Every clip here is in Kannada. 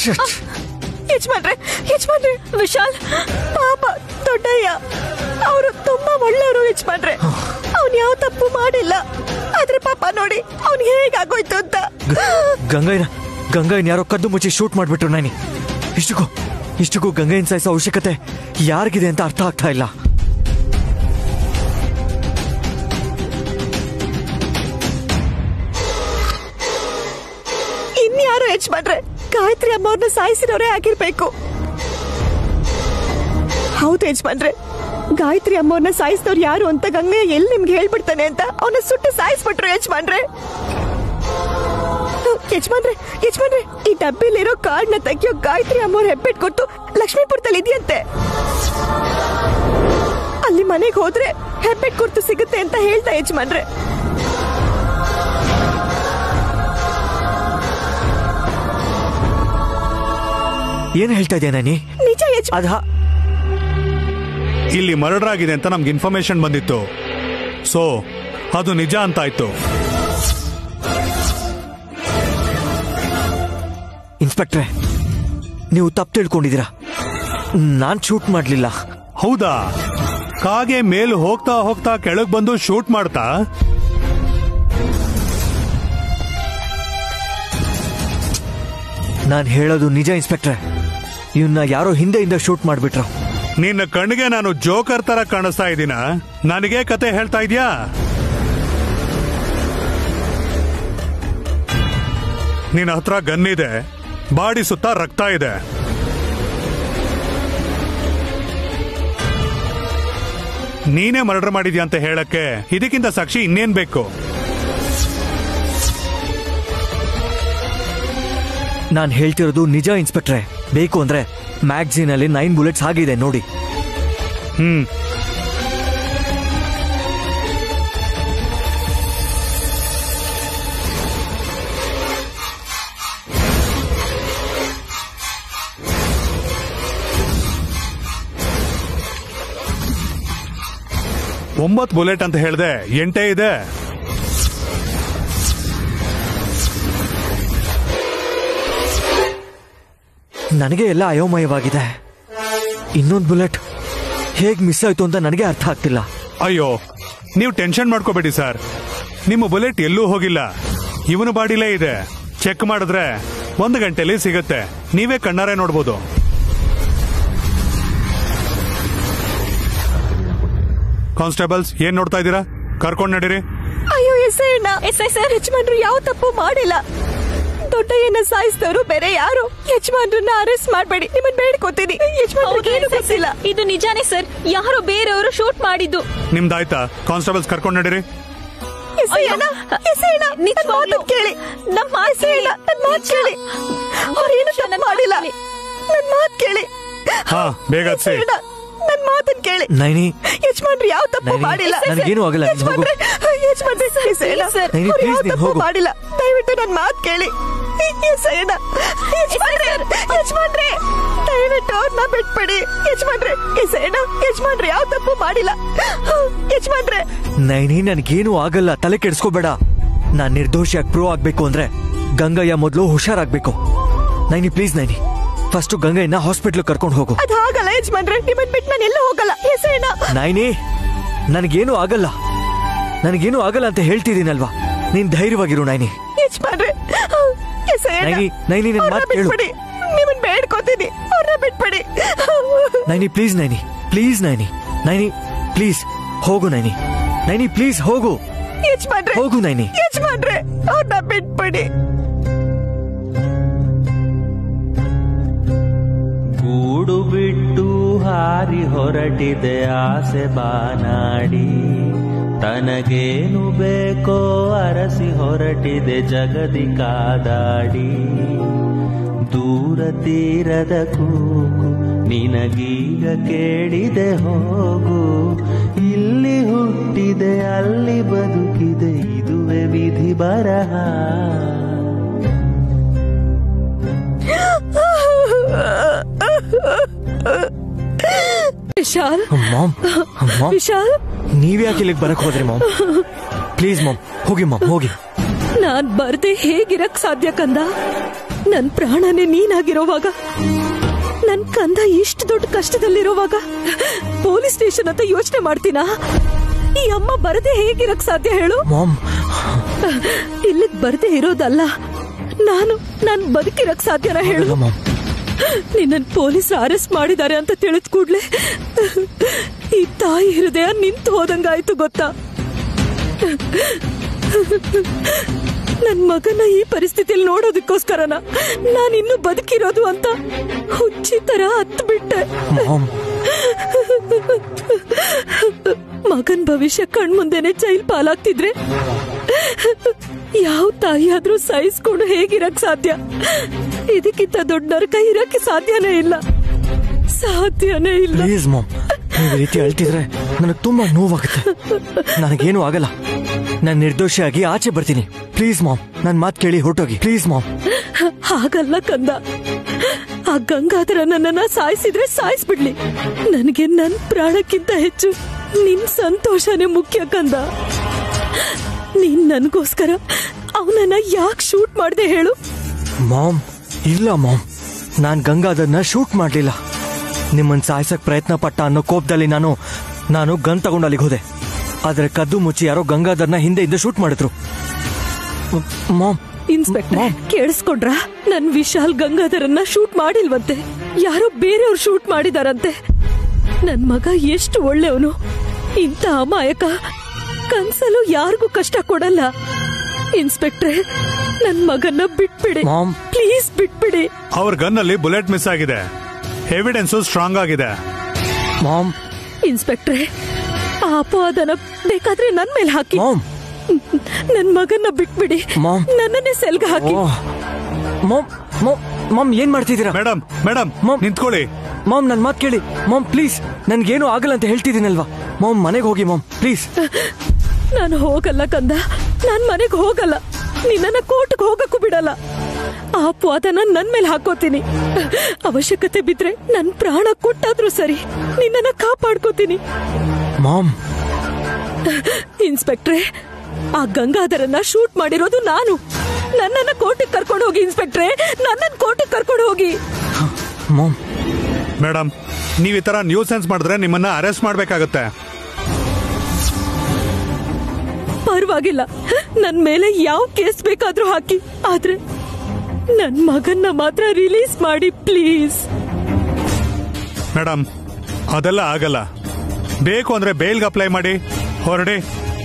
ಯಜಮಾನ್ರೆ ಯಜಮಾನ್ರೆ ವಿಶಾಲ್ ಪಾಪ ದೊಡ್ಡಯ್ಯ ಅವರು ತುಂಬಾ ಒಳ್ಳೆಯವರು ಯಜಮಾನ್ರೆ ಅವ್ನು ಯಾವ ತಪ್ಪು ಮಾಡಿಲ್ಲ ಆದ್ರೆ ಪಾಪ ನೋಡಿ ಅವ್ನು ಹೇಗಾಗೋಯ್ತು ಅಂತ ಗಂಗಯ್ಯನ ಗಂಗಯ್ಯನ ಯಾರೋ ಕದ್ದು ಮುಚ್ಚಿ ಶೂಟ್ ಮಾಡ್ಬಿಟ್ರು ನಾನಿ ಇಷ್ಟಕ್ಕೂ ಇಷ್ಟಕ್ಕೂ ಗಂಗಯ್ಯನ ಸಾಯಿಸೋ ಅವಶ್ಯಕತೆ ಯಾರಿಗಿದೆ ಅಂತ ಅರ್ಥ ಆಗ್ತಾ ಇಲ್ಲ ಇನ್ಯಾರು ಯಜಮಾನ್ರೆ ಗಾಯತ್ರಿ ಅಮ್ಮವ್ರನ್ನ ಸಾಯಿಸಿರೋರೇ ಆಗಿರ್ಬೇಕು ಹೌದು ಯಜಮಾನ್ರೆ ಗಾಯತ್ರಿ ಅಮ್ಮವ್ರನ್ನ ಸಾಯಿಸಿದವ್ರು ಯಾರು ಅಂತ ಗಂಗಯ್ಯ ಎಲ್ಲಿ ನಿಮ್ಗೆ ಹೇಳ್ಬಿಡ್ತಾನೆ ಅಂತ ಅವನ ಸುಟ್ಟು ಸಾಯಿಸ್ಬಿಟ್ರು ಯಜಮಾನ್ರೆ ಯಜಮಾನ್ರೆ ಯಜಮಾನ್ರೆ ಈ ಡಬ್ಬಿಲಿರೋ ಕಾರ್ಡ್ನ ತೆಗಿಯೋ ಗಾಯತ್ರಿ ಅಮ್ಮವ್ರ ಹೆಬ್ಬೆಟ್ ಕೊಟ್ಟು ಲಕ್ಷ್ಮೀಪುರದಲ್ಲಿ ಇದೆಯಂತೆ ಅಲ್ಲಿ ಮನೆಗೆ ಹೋದ್ರೆ ಹೆಬ್ಬೆಟ್ ಗುರ್ತು ಸಿಗುತ್ತೆ ಅಂತ ಹೇಳ್ತಾ ಯಜಮಾನ್ರೆ ಏನ್ ಹೇಳ್ತಾ ಇದೆಯಾ ನಾನಿ ನಿಜ ಯಜಮಾನ್ ಅದ ಇಲ್ಲಿ ಮರ್ಡರ್ ಆಗಿದೆ ಅಂತ ನಮ್ಗೆ ಇನ್ಫಾರ್ಮೇಶನ್ ಬಂದಿತ್ತು ಸೊ ಅದು ನಿಜ ಅಂತ ಆಯ್ತು ಇನ್ಸ್ಪೆಕ್ಟ್ರೆ ನೀವು ತಪ್ಪು ತಿಳ್ಕೊಂಡಿದ್ದೀರಾ ನಾನ್ ಶೂಟ್ ಮಾಡ್ಲಿಲ್ಲ ಹೌದಾ ಕಾಗೆ ಮೇಲ್ ಹೋಗ್ತಾ ಹೋಗ್ತಾ ಕೆಳಗ್ ಬಂದು ಶೂಟ್ ಮಾಡ್ತಾ ನಾನ್ ಹೇಳೋದು ನಿಜ ಇನ್ಸ್ಪೆಕ್ಟ್ರೆ ಇವನ್ನ ಯಾರೋ ಹಿಂದೆಯಿಂದ ಶೂಟ್ ಮಾಡ್ಬಿಟ್ರು ನಿನ್ನ ಕಣ್ಣಿಗೆ ನಾನು ಜೋಕರ್ ತರ ಕಾಣಿಸ್ತಾ ಇದ್ದೀನ ನನಗೆ ಕತೆ ಹೇಳ್ತಾ ಇದ್ಯಾ ನಿನ್ನ ಹತ್ರ ಗನ್ ಇದೆ ಬಾಡಿ ಸುತ್ತ ರಕ್ತ ಇದೆ ನೀನೇ ಮರ್ಡರ್ ಮಾಡಿದ್ಯಾ ಅಂತ ಹೇಳಕ್ಕೆ ಇದಕ್ಕಿಂತ ಸಾಕ್ಷಿ ಇನ್ನೇನ್ ಬೇಕು ನಾನ್ ಹೇಳ್ತಿರೋದು ನಿಜ ಇನ್ಸ್ಪೆಕ್ಟ್ರೆ ಬೇಕು ಅಂದ್ರೆ ಮ್ಯಾಗ್ಝೀನ್ ಅಲ್ಲಿ ನೈನ್ ಬುಲೆಟ್ಸ್ ಆಗಿದೆ ನೋಡಿ ಹ್ಮ್ ಒಂಬತ್ ಬುಲೆಟ್ ಅಂತ ಹೇಳ್ದೆ ಎಂಟೇ ಇದೆ ನನಗೆ ಎಲ್ಲ ಅಯೋಮಯವಾಗಿದೆ ಇನ್ನೊಂದು ಬುಲೆಟ್ ಹೇಗ್ ಮಿಸ್ ಆಯ್ತು ಅಂತ ನನಗೆ ಅರ್ಥ ಆಗ್ತಿಲ್ಲ ಅಯ್ಯೋ ನೀವು ಟೆನ್ಷನ್ ಮಾಡ್ಕೋಬೇಡಿ ಸರ್ ನಿಮ್ಮ ಬುಲೆಟ್ ಎಲ್ಲೂ ಹೋಗಿಲ್ಲ ಇವನು ಬಾಡಿಲೇ ಇದೆ ಚೆಕ್ ಮಾಡಿದ್ರೆ ಒಂದು ಗಂಟೆಲಿ ಸಿಗತ್ತೆ ನೀವೇ ಕಣ್ಣಾರೆ ನೋಡ್ಬೋದು ಕಾನ್ಸ್ಟೇಬಲ್ಸ್ ಏನ್ ನೋಡ್ತಾ ಇದ್ದೀರಾ ಕರ್ಕೊಂಡ್ ನಡೀರಿ ಅಯ್ಯೋ ಎಸ್ ಐ ಅಣ್ಣ ಎಸ್ ಐ ಸರ್ ಯಜಮಾನ್ರು ಯಾವ ತಪ್ಪು ಮಾಡಿಲ್ಲ ದೊಡ್ಡಯ್ಯನ ಸಾಯಿಸಿದವರು ಬೇರೆ ಯಾರು ಯಜಮಾನ್ರನ್ನ ಅರೆಸ್ಟ್ ಮಾಡಬೇಡಿ ನಿಮ್ಮನ್ನ ಬೇಡ್ಕೋತೀನಿ ಯಜಮಾನ್ರಿಗೆ ಏನು ಗೊತ್ತಿಲ್ಲ ಇದು ನಿಜಾನೇ ಸರ್ ಯಾರೋ ಬೇರೆಯವರು ಶೂಟ್ ಮಾಡಿದ್ದು ನಿಮ್ದಾಯ್ತಾ ಕಾನ್ಸ್ಟೇಬಲ್ಸ್ ಕರ್ಕೊಂಡ್ ನಡೀರಿ ಎಸ್ ಐ ಅಣ್ಣ ಎಸ್ ಐ ಅಣ್ಣ ನಿಜ ಮಾತು ಕೇಳಿ ನಮ್ಮ ಮಾತ್ ಎಸ್ ಐ ಅಣ್ಣ ನನ್ ಮಾತು ಕೇಳಿ ಅವ್ರೇನು ತಪ್ಪು ಮಾಡಿಲ್ಲ ನನ್ ಮಾತು ಕೇಳಿ ಹಾ, ಬೇಗ ಎಸ್ ಐ ಹತ್ಸಿ. ಅಣ್ಣ, ನನ್ ಮಾತನ್ನ ಕೇಳಿ ನೈನಿ ಯಜಮಾನ್ರು ಯಾವ ತಪ್ಪು ನೈನಿ, ಮಾಡಿಲ್ಲ ನನಗೇನು ಆಗಲ್ಲ, ನೀನ್ ಹೋಗು. ಯಜಮಾನ್ರೆ ಯಜಮಾನ್ರೆ ಎಸ್ ಐ ಅಣ್ಣ, ನೈನಿ, ಅವ್ರು ಯಾವ please, ನೀನ್ ತಪ್ಪು ಹೋಗು. ಮಾಡಿಲ್ಲ ದಯವಿಟ್ಟು ನನ್ ಮಾತು ಕೇಳಿ ಎಸ್ ಐ ಅಣ್ಣ, ಯಜಮಾನ್ರೆ ಯಜಮಾನ್ರೆ ದಯವಿಟ್ಟು ಅವ್ರನ್ನ ಬಿಟ್ಬಿಡಿ ಯಜಮಾನ್ರೆ ಎಸ್ ಐ ಅಣ್ಣ, ಯಜಮಾನ್ರೆ ಯಾವ ತಪ್ಪು ಮಾಡಿಲ್ಲ ಯಜಮಾನ್ರೆ ನೈನಿ ನನಗೇನು ಆಗಲ್ಲ ತಲೆ ಕೆಡಿಸ್ಕೋಬೇಡ ನಾನ್ ನಿರ್ದೋಷಿಯಾಗಿ ಪ್ರೂವ್ ಆಗ್ಬೇಕು ಅಂದ್ರೆ ಗಂಗಯ್ಯ ಮೊದಲು ಹುಷಾರಾಗ್ಬೇಕು ನೈನಿ ಪ್ಲೀಸ್ ನೈನಿ ಫಸ್ಟ್ ಗಂಗಯ್ಯನ ಹಾಸ್ಪಿಟ್ಲ್ ಕರ್ಕೊಂಡು ಹೋಗು ಅದ್ ಆಗಲ್ಲ ಯಜಮಾನ್ರೆ ನಿಮ್ಮನ್ ಬಿಟ್ಟು ನಾನು ಎಲ್ಲೂ ಹೋಗಲ್ಲ ಎಸ್ ಐ ಅಣ್ಣ. ನೈನಿ ನನಗೇನು ಆಗಲ್ಲ ನನಗೇನು ಆಗಲ್ಲ ಅಂತ ಹೇಳ್ತಿದ್ದೀನಲ್ವಾ ನೀನ್ ಧೈರ್ಯವಾಗಿರು ನೈನಿ ಯಜಮಾನ್ರೆ ಎಸ್ ಐ ಅಣ್ಣ. ನೈನಿ, ನೈನಿ, ನನ್ ಅವ್ರನ್ನ ಮಾತ್ ಕೇಳು. ಬಿಟ್ಬಿಡಿ ನಿಮ್ಮನ್ ಬೇಡ್ಕೋತೀನಿ ಅವ್ರನ್ನ ಬಿಟ್ಬಿಡಿ Naini please Naini please Naini Naini please ಹೋಗು ನೈನಿ ನೈನಿ ಪ್ಲೀಸ್ ಹೋಗು ಯಜಮಾನ್ರೆ ಹೋಗು ನೈನಿ ಯಜಮಾನ್ರೆ ಅವ್ರನ್ನ ಬಿಟ್ಬಿಡಿ ಗೂಡು ಬಿಟ್ಟು ಹಾರಿ ಹೊರಟಿದೆ ಆಸೆ ಬಾನಾಡಿ ತನಗೇನು ಬೇಕೋ ಅರಸಿ ಹೊರಟಿದೆ ಜಗದಿ ಕಾದಾಡಿ ದೂರ ತೀರದ ಕೂಗು ನಿನಗೀಗ ಕೇಳಿದೆ ಹೋಗು ಇಲ್ಲಿ ಹುಟ್ಟಿದೆ ಅಲ್ಲಿ ಬದುಕಿದೆ ಇದುವೆ ವಿಧಿ ಬರಹ ವಿಶಾಲ್ ಮಾಮ್ ಮಾಮ್ ವಿಶಾಲ್ ನೀವ್ಯಾಕೆ ಇಲ್ಲಿಗೆ ಬರಕ್ ಹೋದ್ರಿ ಮಾಮ್ ಪ್ಲೀಸ್ ಮಾಮ್ ಹೋಗಿ ಮಾಮ್ ಹೋಗಿ ನಾನ್ ಬರ್ದೆ ಹೇಗಿರಕ್ ಸಾಧ್ಯ ಕಂದ ನನ್ ಪ್ರಾಣನೇ ನೀನಾಗಿರೋವಾಗ ನನ್ ಕಂದ ಇಷ್ಟು ದೊಡ್ಡ ಕಷ್ಟದಲ್ಲಿರೋವಾಗ ಪೊಲೀಸ್ ಸ್ಟೇಷನ್ ಅಂತ ಯೋಚನೆ ಮಾಡ್ತೀನಾ ಈ ಅಮ್ಮ ಬರದೆ ಹೇಗಿರಕ್ ಸಾಧ್ಯ ಹೇಳು ಮಾಮ್ ಇಲ್ಲಿಗ್ ಬರದೆ ಇರೋದಲ್ಲ ನಾನು ನಾನ್ ಬದುಕಿರಕ್ ಸಾಧ್ಯನಾ ಹೇಳು ಇಲ್ಲ ಮಾಮ್ ನಿನ್ನನ್ ಪೊಲೀಸ್ ಅರೆಸ್ಟ್ ಮಾಡಿದ್ದಾರೆ ಅಂತ ತಿಳಿದ ಕೂಡ್ಲೆ ಈ ತಾಯಿ ಹೃದಯ ನಿಂತು ಹೋದಂಗಾಯ್ತು ಗೊತ್ತಾ ನನ್ ಮಗನ ಈ ಪರಿಸ್ಥಿತಿಯಲ್ಲಿ ನೋಡೋದಕ್ಕೋಸ್ಕರನ ನಾನು ಇನ್ನು ಬದುಕಿರೋದು ಅಂತ ಹುಚ್ಚಿ ತರ ಹತ್ತು ಬಿಟ್ಟೆ ಮಾಮ್ ಮಗನ್ ಭವಿಷ್ಯ ಕಣ್ಮುಂದೆನೆ ಜೈಲ್ ಪಾಲಾಗ್ತಿದ್ರೆ ಯಾವ ತಾಯಿ ಆದ್ರೂ ಸಹಿಸ್ಕೊಂಡು ಹೇಗಿರಕ್ ಸಾಧ್ಯ ಇದಕ್ಕಿಂತ ದೊಡ್ಡ ನರಕ ಇರಕ್ಕೆ ಸಾಧ್ಯನೇ ಇಲ್ಲ ಸಾಧ್ಯನೇ ಇಲ್ಲ ಪ್ಲೀಸ್ ಮಾಮ್ ನೀವು ಈ ರೀತಿ ಅಳ್ತಿದ್ರೆ ನನಗೆ ತುಂಬಾ ನೋವಾಗುತ್ತೆ ನನಗೇನು ಆಗಲ್ಲ ನಾನು ನಿರ್ದೋಷಿಯಾಗಿ ಆಚೆ ಬರ್ತೀನಿ ಪ್ಲೀಸ್ ಮಾಮ್ ನನ್ನ ಮಾತು ಕೇಳಿ ಹೊರಟೋಗಿ ಪ್ಲೀಸ್ ಮಾಮ್ ಹಾಗಲ್ಲ ಕಂದ ಆ ಗಂಗಾಧರ ನನ್ನನ್ನ ಸಾಯಿಸಿದ್ರೆ ಸಾಯಿಸ್ಬಿಡ್ಲಿ ನನಗೆ ನನ್ ಪ್ರಾಣಕ್ಕಿಂತ ಹೆಚ್ಚು ನಿನ್ ಸಂತೋಷನೇ ಮುಖ್ಯ ಕಂದ ನೀನ್ ನನ್ಗೋಸ್ಕರ ಅವನನ್ನ ಯಾಕೆ ಶೂಟ್ ಮಾಡ್ದೆ ಹೇಳು ಮಾಮ್ ಇಲ್ಲ ಮಾಮ್ ನಾನ್ ಗಂಗಾಧರ್ನ ಶೂಟ್ ಮಾಡ್ಲಿಲ್ಲ ನಿಮ್ಮನ್ ಸಾಯ್ಸಕ್ ಪ್ರಯತ್ನ ಪಟ್ಟ ಅನ್ನೋ ಕೋಪದಲ್ಲಿ ನಾನು ನಾನು ಗನ್ ತಗೊಂಡು ಅಲ್ಲಿಗೆ ಹೋದೆ ಆದ್ರೆ ಕದ್ದು ಮುಚ್ಚಿ ಯಾರೋ ಗಂಗಾಧರ್ನ ಹಿಂದೆಯಿಂದ ಶೂಟ್ ಮಾಡಿದ್ರು ಮ್- ಮಾಮ್ ಇನ್ಸ್ಪೆಕ್ಟರ್ ಕೇಳಿಸ್ಕೊಂಡ್ರ ನನ್ ವಿಶಾಲ್ ಗಂಗಾಧರನ್ನ ಶೂಟ್ ಮಾಡಿಲ್ವಂತೆ ಯಾರೋ ಬೇರೆಯವ್ರು ಶೂಟ್ ಮಾಡಿದಾರಂತೆ ನನ್ ಮಗ ಎಷ್ಟು ಒಳ್ಳೆಯವನು ಇಂಥ ಅಮಾಯಕ ಕನ್ಸಲು ಯಾರಿಗೂ ಕಷ್ಟ ಕೊಡಲ್ಲ ಇನ್ಸ್ಪೆಕ್ಟ್ರೆ ನನ್ ಮಗನ್ನ ಬಿಟ್ಬಿಡಿ ಮಾಮ್. ಪ್ಲೀಸ್ ಬಿಟ್ಬಿಡಿ ಅವ್ರ ಗನ್ನಲ್ಲಿ ಬುಲೆಟ್ ಮಿಸ್ ಆಗಿದೆ ಎವಿಡೆನ್ಸು ಸ್ಟ್ರಾಂಗ್ ಆಗಿದೆ ಮಾಮ್ ಇನ್ಸ್ಪೆಕ್ಟ್ರೆ ಆ ಅಪವಾದನ ಬೇಕಾದ್ರೆ ನನ್ ಮೇಲೆ ಹಾಕಿ ಮಾಮ್ ನನ್ ಮಗನ್ನ ಬಿಟ್ಬಿಡಿ ಮಾಮ್. ನನ್ನನ್ನೇ ಸೆಲ್ಗ ಹಾಕಿ ಓ ಮಾಮ್ ಮಾಮ್ ಮಾಮ್ ಏನ್ ಮಾಡ್ತಿದ್ದೀರಾ ಮೇಡಮ್ ಮೇಡಮ್ ಮಾಮ್. ನಿಂತ್ಕೊಳ್ಳಿ ಮಾಮ್ ನನ್ ಮಾತು ಕೇಳಿ ಮಾಮ್ ಪ್ಲೀಸ್ ನನ್ಗೇನು ಆಗಲ್ಲ ಅಂತ ಹೇಳ್ತಿದ್ದೀನಲ್ವಾ ಮಾಮ್ ಮನೆಗೆ ಹೋಗಿ ಮಾಮ್ ಪ್ಲೀಸ್ ನಾನು ಹೋಗಲ್ಲ ಕಂದ ನಾನ್ ಮನೆಗೆ ಹೋಗಲ್ಲ ನಿನ್ನನ್ನ ಕೋರ್ಟ್ಗೆ ಹೋಗಕ್ಕೂ ಬಿಡಲ್ಲ ಆ ಅಪವಾದನ ನನ್ ಮೇಲೆ ಹಾಕೋತೀನಿ ಅವಶ್ಯಕತೆ ಬಿದ್ರೆ ನನ್ ಪ್ರಾಣ ಕೊಟ್ಟಾದ್ರೂ ಸರಿ ನಿನ್ನನ್ನ ಕಾಪಾಡ್ಕೋತೀನಿ ಮಾಮ್ ಇನ್ಸ್ಪೆಕ್ಟ್ರೆ ಆ ಗಂಗಾಧರನ್ನ ಶೂಟ್ ಮಾಡಿರೋದು ನಾನು ನನ್ನನ್ನ ಕೋರ್ಟಿಗೆ ಕರ್ಕೊಂಡು ಹೋಗಿ ಇನ್ಸ್ಪೆಕ್ಟ್ರೆ ನನ್ನನ್ನ ಕೋರ್ಟಿಗೆ ಕರ್ಕೊಂಡು ಹೋಗಿ ಮಾಮ್ ಮೇಡಮ್ ನೀವ್ ಈ ತರ ನ್ಯೂಸೆನ್ಸ್ ಮಾಡಿದ್ರೆ ನಿಮ್ಮನ್ನ ಅರೆಸ್ಟ್ ಮಾಡ್ಬೇಕಾಗತ್ತೆ ಪರವಾಗಿಲ್ಲ ನನ್ ಮೇಲೆ ಯಾವ ಕೇಸ್ ಬೇಕಾದ್ರೂ ಹಾಕಿ ಆದ್ರೆ ನನ್ ಮಗನ್ನ ಮಾತ್ರ ರಿಲೀಸ್ ಮಾಡಿ ಪ್ಲೀಸ್ ಮೇಡಮ್ ಅದೆಲ್ಲ ಆಗಲ್ಲ ಬೇಕು ಅಂದ್ರೆ ಬೇಲ್ಗೆ ಅಪ್ಲೈ ಮಾಡಿ ಹೊರಡಿ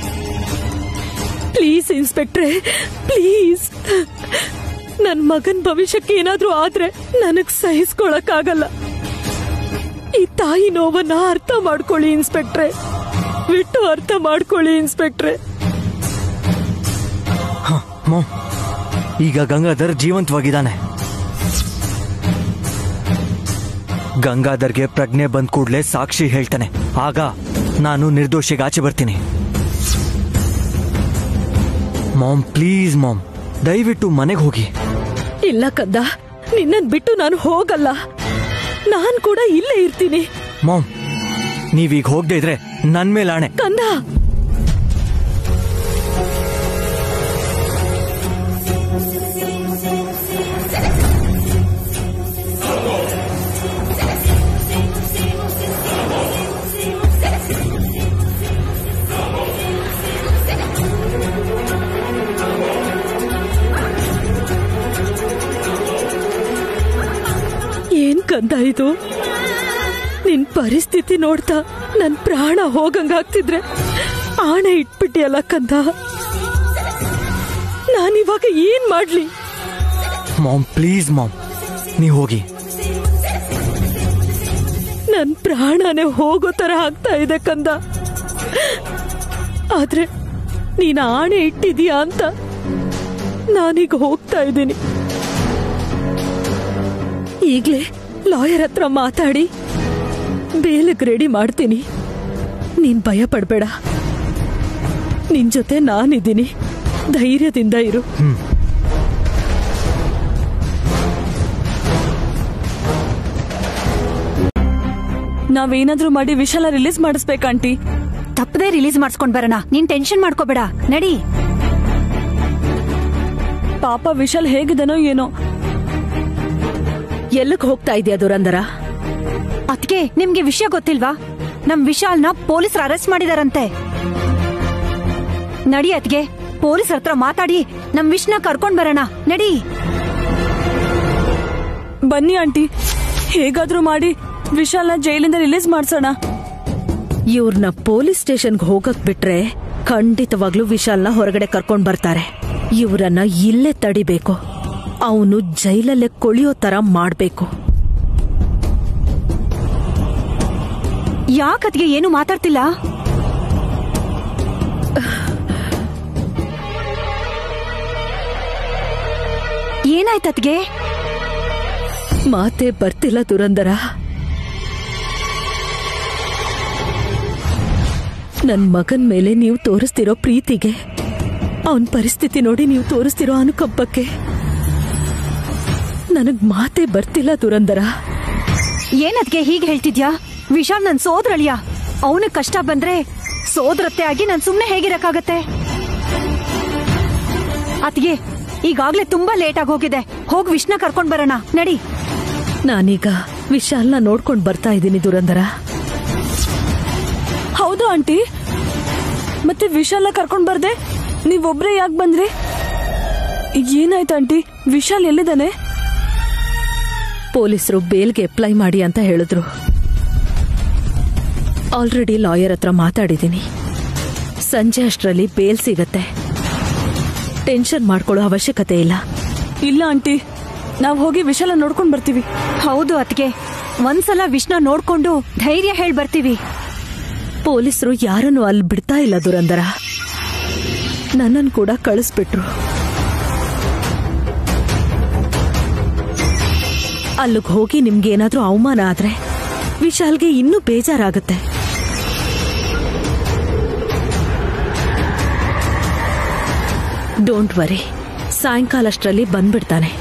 ಪ್ಲೀಸ್ ಇನ್ಸ್ಪೆಕ್ಟ್ರೆ ಪ್ಲೀಸ್ ನನ್ ಮಗನ್ ಭವಿಷ್ಯಕ್ಕೆ ಏನಾದ್ರೂ ಆದ್ರೆ ನನಗ್ ಸಹಿಸ್ಕೊಳಕ್ಕಾಗಲ್ಲ ಈ ತಾಯಿ ನೋವನ್ನ ಅರ್ಥ ಮಾಡ್ಕೊಳ್ಳಿ ಇನ್ಸ್ಪೆಕ್ಟ್ರೆ ಬಿಟ್ಟು ಅರ್ಥ ಮಾಡ್ಕೊಳ್ಳಿ ಇನ್ಸ್ಪೆಕ್ಟ್ರೆ ಮಾಮ್ ಈಗ ಗಂಗಾಧರ್ ಜೀವಂತವಾಗಿದ್ದಾನೆ ಗಂಗಾಧರ್ಗೆ ಪ್ರಜ್ಞೆ ಬಂದ್ ಕೂಡ್ಲೆ ಸಾಕ್ಷಿ ಹೇಳ್ತಾನೆ ಆಗ ನಾನು ನಿರ್ದೋಷಿಗೆ ಆಚೆ ಬರ್ತೀನಿ ಮಾಮ್ ಪ್ಲೀಸ್ ಮಾಮ್ ದಯವಿಟ್ಟು ಮನೆಗೆ ಹೋಗಿ ಇಲ್ಲ ಕಂದ ನಿನ್ನನ್ ಬಿಟ್ಟು ನಾನು ಹೋಗಲ್ಲ ನಾನ್ ಕೂಡ ಇಲ್ಲೇ ಇರ್ತೀನಿ ಮಾಮ್ ನೀವೀಗ ಹೋಗದೆ ಇದ್ರೆ ನನ್ ಮೇಲೆ ಆಣೆ ಕಂದ ಏನ್ ಕಂದ ಇದು ನಿನ್ ಪರಿಸ್ಥಿತಿ ನೋಡ್ತಾ ನನ್ ಪ್ರಾಣ ಹೋಗಂಗಾಗ್ತಿದ್ರೆ ಆಣೆ ಇಟ್ಬಿಟ್ಟಿಯಲ್ಲ ಕಂದ ನಾನಿವಾಗ ಏನ್ ಮಾಡ್ಲಿ ಮಾಮ್ ಪ್ಲೀಸ್ ಮಾಮ್ ನೀ ಹೋಗಿ ನನ್ ಪ್ರಾಣನೇ ಹೋಗೋ ತರ ಆಗ್ತಾ ಇದೆ ಕಂದ ಆದ್ರೆ ನೀನ್ ಆಣೆ ಇಟ್ಟಿದೀಯ ಅಂತ ನಾನೀಗ ಹೋಗ್ತಾ ಇದ್ದೀನಿ ಈಗ್ಲೇ ಲಾಯರ್ ಹತ್ರ ಮಾತಾಡಿ ಬೇಲಕ್ ರೆಡಿ ಮಾಡ್ತೀನಿ ನೀನ್ ಭಯ ಪಡ್ಬೇಡ ನಿನ್ ಜೊತೆ ನಾನಿದ್ದೀನಿ ಧೈರ್ಯದಿಂದ ಇರು ನಾವೇನಾದ್ರೂ ಮಾಡಿ ವಿಶಾಲ ರಿಲೀಸ್ ಮಾಡಿಸ್ಬೇಕಂಟಿ ತಪ್ಪದೇ ರಿಲೀಸ್ ಮಾಡಿಸ್ಕೊಂಡ್ ಬರೋಣ ನೀನ್ ಟೆನ್ಷನ್ ಮಾಡ್ಕೋಬೇಡ ನಡಿ ಪಾಪ ವಿಶಾಲ್ ಹೇಗಿದನೋ ಏನೋ ಎಲ್ಲಿಗೆ ಹೋಗ್ತಾ ಇದೆಯಾ ದುರಂದರ ಅದ್ಕೆ ನಿಮ್ಗೆ ವಿಷಯ ಗೊತ್ತಿಲ್ವಾ ನಮ್ ವಿಶಾಲ್ನ ಪೊಲೀಸರು ಅರೆಸ್ಟ್ ಮಾಡಿದಾರಂತೆ ನಡಿ ಅದ್ಗೆ ಪೊಲೀಸ್ ಹತ್ರ ಮಾತಾಡಿ ನಮ್ ವಿಷ್ಣ ಕರ್ಕೊಂಡ್ ಬರೋಣ ನಡಿ ಬನ್ನಿ ಆಂಟಿ ಹೇಗಾದ್ರೂ ಮಾಡಿ ವಿಶಾಲ್ನ ಜೈಲಿಂದ ರಿಲೀಸ್ ಮಾಡ್ಸೋಣ ಇವ್ರನ್ನ ಪೊಲೀಸ್ ಸ್ಟೇಷನ್ಗೆ ಹೋಗಕ್ ಬಿಟ್ರೆ ಖಂಡಿತವಾಗ್ಲೂ ವಿಶಾಲ್ನ ಹೊರಗಡೆ ಕರ್ಕೊಂಡ್ ಬರ್ತಾರೆ ಇವರನ್ನ ಇಲ್ಲೇ ತಡಿಬೇಕು ಅವನು ಜೈಲಲ್ಲೇ ಕೊಳಿಯೋ ತರ ಮಾಡ್ಬೇಕು ಯಾಕದ್ಗೆ ಏನು ಮಾತಾಡ್ತಿಲ್ಲ ಏನಾಯ್ತದ್ಗೆ ಮಾತೆ ಬರ್ತಿಲ್ಲ ದುರಂದರ ನನ್ ಮಗನ್ ಮೇಲೆ ನೀವು ತೋರಿಸ್ತಿರೋ ಪ್ರೀತಿಗೆ ಅವನ್ ಪರಿಸ್ಥಿತಿ ನೋಡಿ ನೀವು ತೋರಿಸ್ತಿರೋ ಅನುಕಂಪಕ್ಕೆ ನನಗ್ ಮಾತೆ ಬರ್ತಿಲ್ಲ ದುರಂದರ ಏನದ್ಗೆ ಹೀಗೆ ಹೇಳ್ತಿದ್ಯಾ ವಿಶಾಲ್ ನನ್ ಸೋದ್ರಳಿಯ ಅವನಿಗೆ ಕಷ್ಟ ಬಂದ್ರೆ ಸೋದರತ್ತೆ ಆಗಿ ನಾನ್ ಸುಮ್ನೆ ಹೇಗಿರಕ್ಕಾಗತ್ತೆ ಅತ್ಗೆ ಈಗಾಗ್ಲೇ ತುಂಬಾ ಲೇಟ್ ಆಗಿ ಹೋಗಿದೆ ಹೋಗ್ ವಿಷ್ಣ ಕರ್ಕೊಂಡ್ ಬರೋಣ ನಡಿ ನಾನೀಗ ವಿಶಾಲ್ನ ನೋಡ್ಕೊಂಡ್ ಬರ್ತಾ ಇದ್ದೀನಿ ದುರಂದರ ಹೌದು ಆಂಟಿ ಮತ್ತೆ ವಿಶಾಲ್ನ ಕರ್ಕೊಂಡ್ ಬರ್ದೆ ನೀವೊಬ್ರೇ ಯಾಕೆ ಬಂದ್ರಿ ಏನಾಯ್ತು ಆಂಟಿ ವಿಶಾಲ್ ಎಲ್ಲಿದ್ದಾನೆ ಪೊಲೀಸರು ಬೇಲ್ಗೆ ಅಪ್ಲೈ ಮಾಡಿ ಅಂತ ಹೇಳಿದ್ರು ಆಲ್ರೆಡಿ ಲಾಯರ್ ಹತ್ರ ಮಾತಾಡಿದ್ದೀನಿ ಸಂಜೆ ಅಷ್ಟರಲ್ಲಿ ಬೇಲ್ ಸಿಗತ್ತೆ ಟೆನ್ಷನ್ ಮಾಡ್ಕೊಳ್ಳೋ ಅವಶ್ಯಕತೆ ಇಲ್ಲ ಇಲ್ಲ ಆಂಟಿ ನಾವ್ ಹೋಗಿ ವಿಶಾಲ ನೋಡ್ಕೊಂಡ್ ಬರ್ತೀವಿ ಹೌದು ಅತ್ಗೆ ಒಂದ್ಸಲ ವಿಷ್ಣ ನೋಡ್ಕೊಂಡು ಧೈರ್ಯ ಹೇಳ್ ಬರ್ತೀವಿ ಪೊಲೀಸರು ಯಾರನ್ನು ಅಲ್ಲಿ ಬಿಡ್ತಾ ಇಲ್ಲ ದುರಂದರ ನನ್ನನ್ನು ಕೂಡ ಕಳಿಸ್ಬಿಟ್ರು ಅಲ್ಲಿಗೆ ಹೋಗಿ ನಿಮ್ಗೇನಾದ್ರೂ ಅವಮಾನ ಆದ್ರೆ ವಿಶಾಲ್ಗೆ ಇನ್ನೂ ಬೇಜಾರಾಗುತ್ತೆ ಡೋಂಟ್ ವರಿ ಸಾಯಂಕಾಲಷ್ಟರಲ್ಲಿ ಬಂದ್ಬಿಡ್ತಾನೆ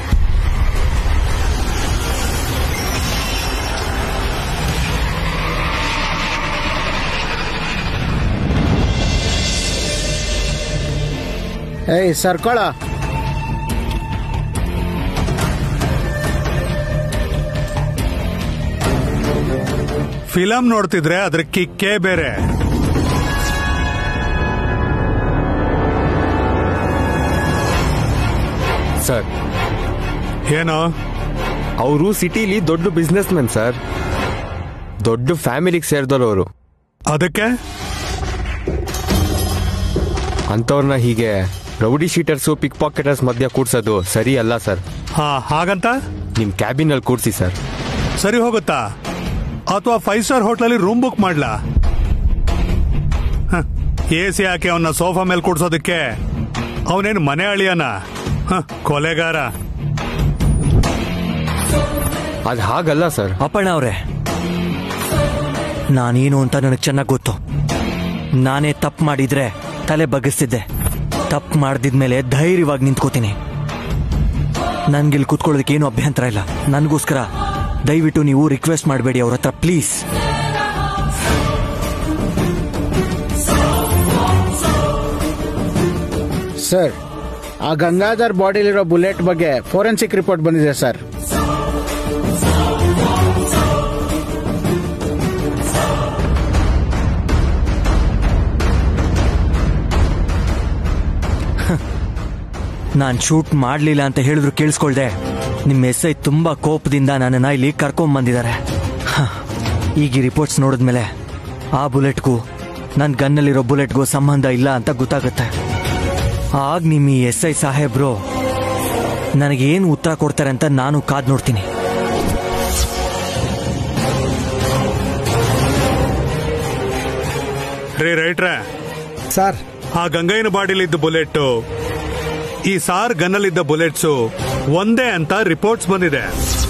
ಏಯ್ ಸರ್ಕೊಳ ಫಿಲಂ ನೋಡ್ತಿದ್ರೆ ಅದ್ರ ಕಿಕ್ಕೇ ಬೇರೆ ಸರ್ ಏನೋ ಅವರು ಸಿಟಿಲಿ ದೊಡ್ಡ ಬಿಸ್ನೆಸ್ ಮ್ಯಾನ್ ಸರ್ ದೊಡ್ಡ ಫ್ಯಾಮಿಲಿಗೆ ಸೇರಿದವರು ಅವರು ಅದಕ್ಕೆ ಅಂಥವ್ರನ್ನ ಹೀಗೆ ರೌಡಿ ಶೀಟರ್ಸು ಪಿಕ್ ಪಾಕೆಟರ್ಸ್ ಮಧ್ಯ ಕೂಡ್ಸೋದು ಸರಿ ಅಲ್ಲ ಸರ್ ಹಾ ಹಾಗಂತ ನಿಮ್ಮ ಕ್ಯಾಬಿನಲ್ಲಿ ಕೂಡ್ಸಿ ಸರ್ ಸರಿ ಹೋಗುತ್ತಾ ಅಥವಾ ಫೈವ್ ಸ್ಟಾರ್ ಹೋಟ್ಲಲ್ಲಿ ರೂಮ್ ಬುಕ್ ಮಾಡ್ಲಾ ಎ ಸಿ ಹಾಕಿ ಅವನ್ನ ಸೋಫಾ ಮೇಲೆ ಕೂಡ್ಸೋದಕ್ಕೆ ಅವನೇನು ಮನೆ ಅಳಿಯನ ಹ, ಕೊಲೆಗಾರ ಅದು ಹಾಗಲ್ಲ ಸರ್ ಅಪ್ಪಣ್ಣ ಅವ್ರೆ ನಾನೇನು ಅಂತ ನನಗೆ ಚೆನ್ನಾಗಿ ಗೊತ್ತು ನಾನೇ ತಪ್ಪು ಮಾಡಿದ್ರೆ ತಲೆ ಬಗ್ಗಿಸ್ತಿದ್ದೆ ತಪ್ಪು ಮಾಡ್ದಿದ್ಮೇಲೆ ಧೈರ್ಯವಾಗಿ ನಿಂತ್ಕೋತೀನಿ ನನ್ಗಿಲ್ಲಿ ಕೂತ್ಕೊಳ್ಳೋದಕ್ಕೆ ಏನು ಅಭ್ಯಂತರ ಇಲ್ಲ ನನಗೋಸ್ಕರ ದಯವಿಟ್ಟು ನೀವು ರಿಕ್ವೆಸ್ಟ್ ಮಾಡಬೇಡಿ ಅವ್ರ ಹತ್ರ ಪ್ಲೀಸ್ ಸರ್ ಆ ಗಂಗಾಧರ್ ಬಾಡಿಲಿರೋ ಬುಲೆಟ್ ಬಗ್ಗೆ ಫೋರೆನ್ಸಿಕ್ ರಿಪೋರ್ಟ್ ಬಂದಿದೆ ಸರ್ ನಾನು ಶೂಟ್ ಮಾಡಲಿಲ್ಲ ಅಂತ ಹೇಳಿದ್ರು ಕೇಳಿಸ್ಕೊಳ್ದೆ ನಿಮ್ಮ ಎಸ್ ಐ ತುಂಬಾ ಕೋಪದಿಂದ ನನ್ನನ್ನ ಇಲ್ಲಿ ಕರ್ಕೊಂಡ್ ಬಂದಿದ್ದಾರೆ ಹ, ಈಗ ಈ ರಿಪೋರ್ಟ್ಸ್ ನೋಡಿದ್ಮೇಲೆ ಆ ಬುಲೆಟ್ಗೂ ನನ್ನ ಗನ್ನಲ್ಲಿರೋ ಬುಲೆಟ್ಗೂ ಸಂಬಂಧ ಇಲ್ಲ ಅಂತ ಗೊತ್ತಾಗುತ್ತೆ ಆಗ ನಿಮ್ಮ ಈ ಎಸ್ ಐ ಸಾಹೇಬ್ರು ನನಗೇನು ಉತ್ತರ ಕೊಡ್ತಾರೆ ಅಂತ ನಾನು ಕಾದ್ ನೋಡ್ತೀನಿ ರೇ ರೈಟ್ರೆ ಸರ್ ಆ ಗಂಗೈನ ಬಾಡಿಲಿದ್ದ ಬುಲೆಟ್ ಈ ಸಾರ್ ಗನ್ನಲ್ಲಿದ್ದ ಬುಲೆಟ್ಸು ಒಂದೇ ಅಂತ ರಿಪೋರ್ಟ್ಸ್ ಬಂದಿದೆ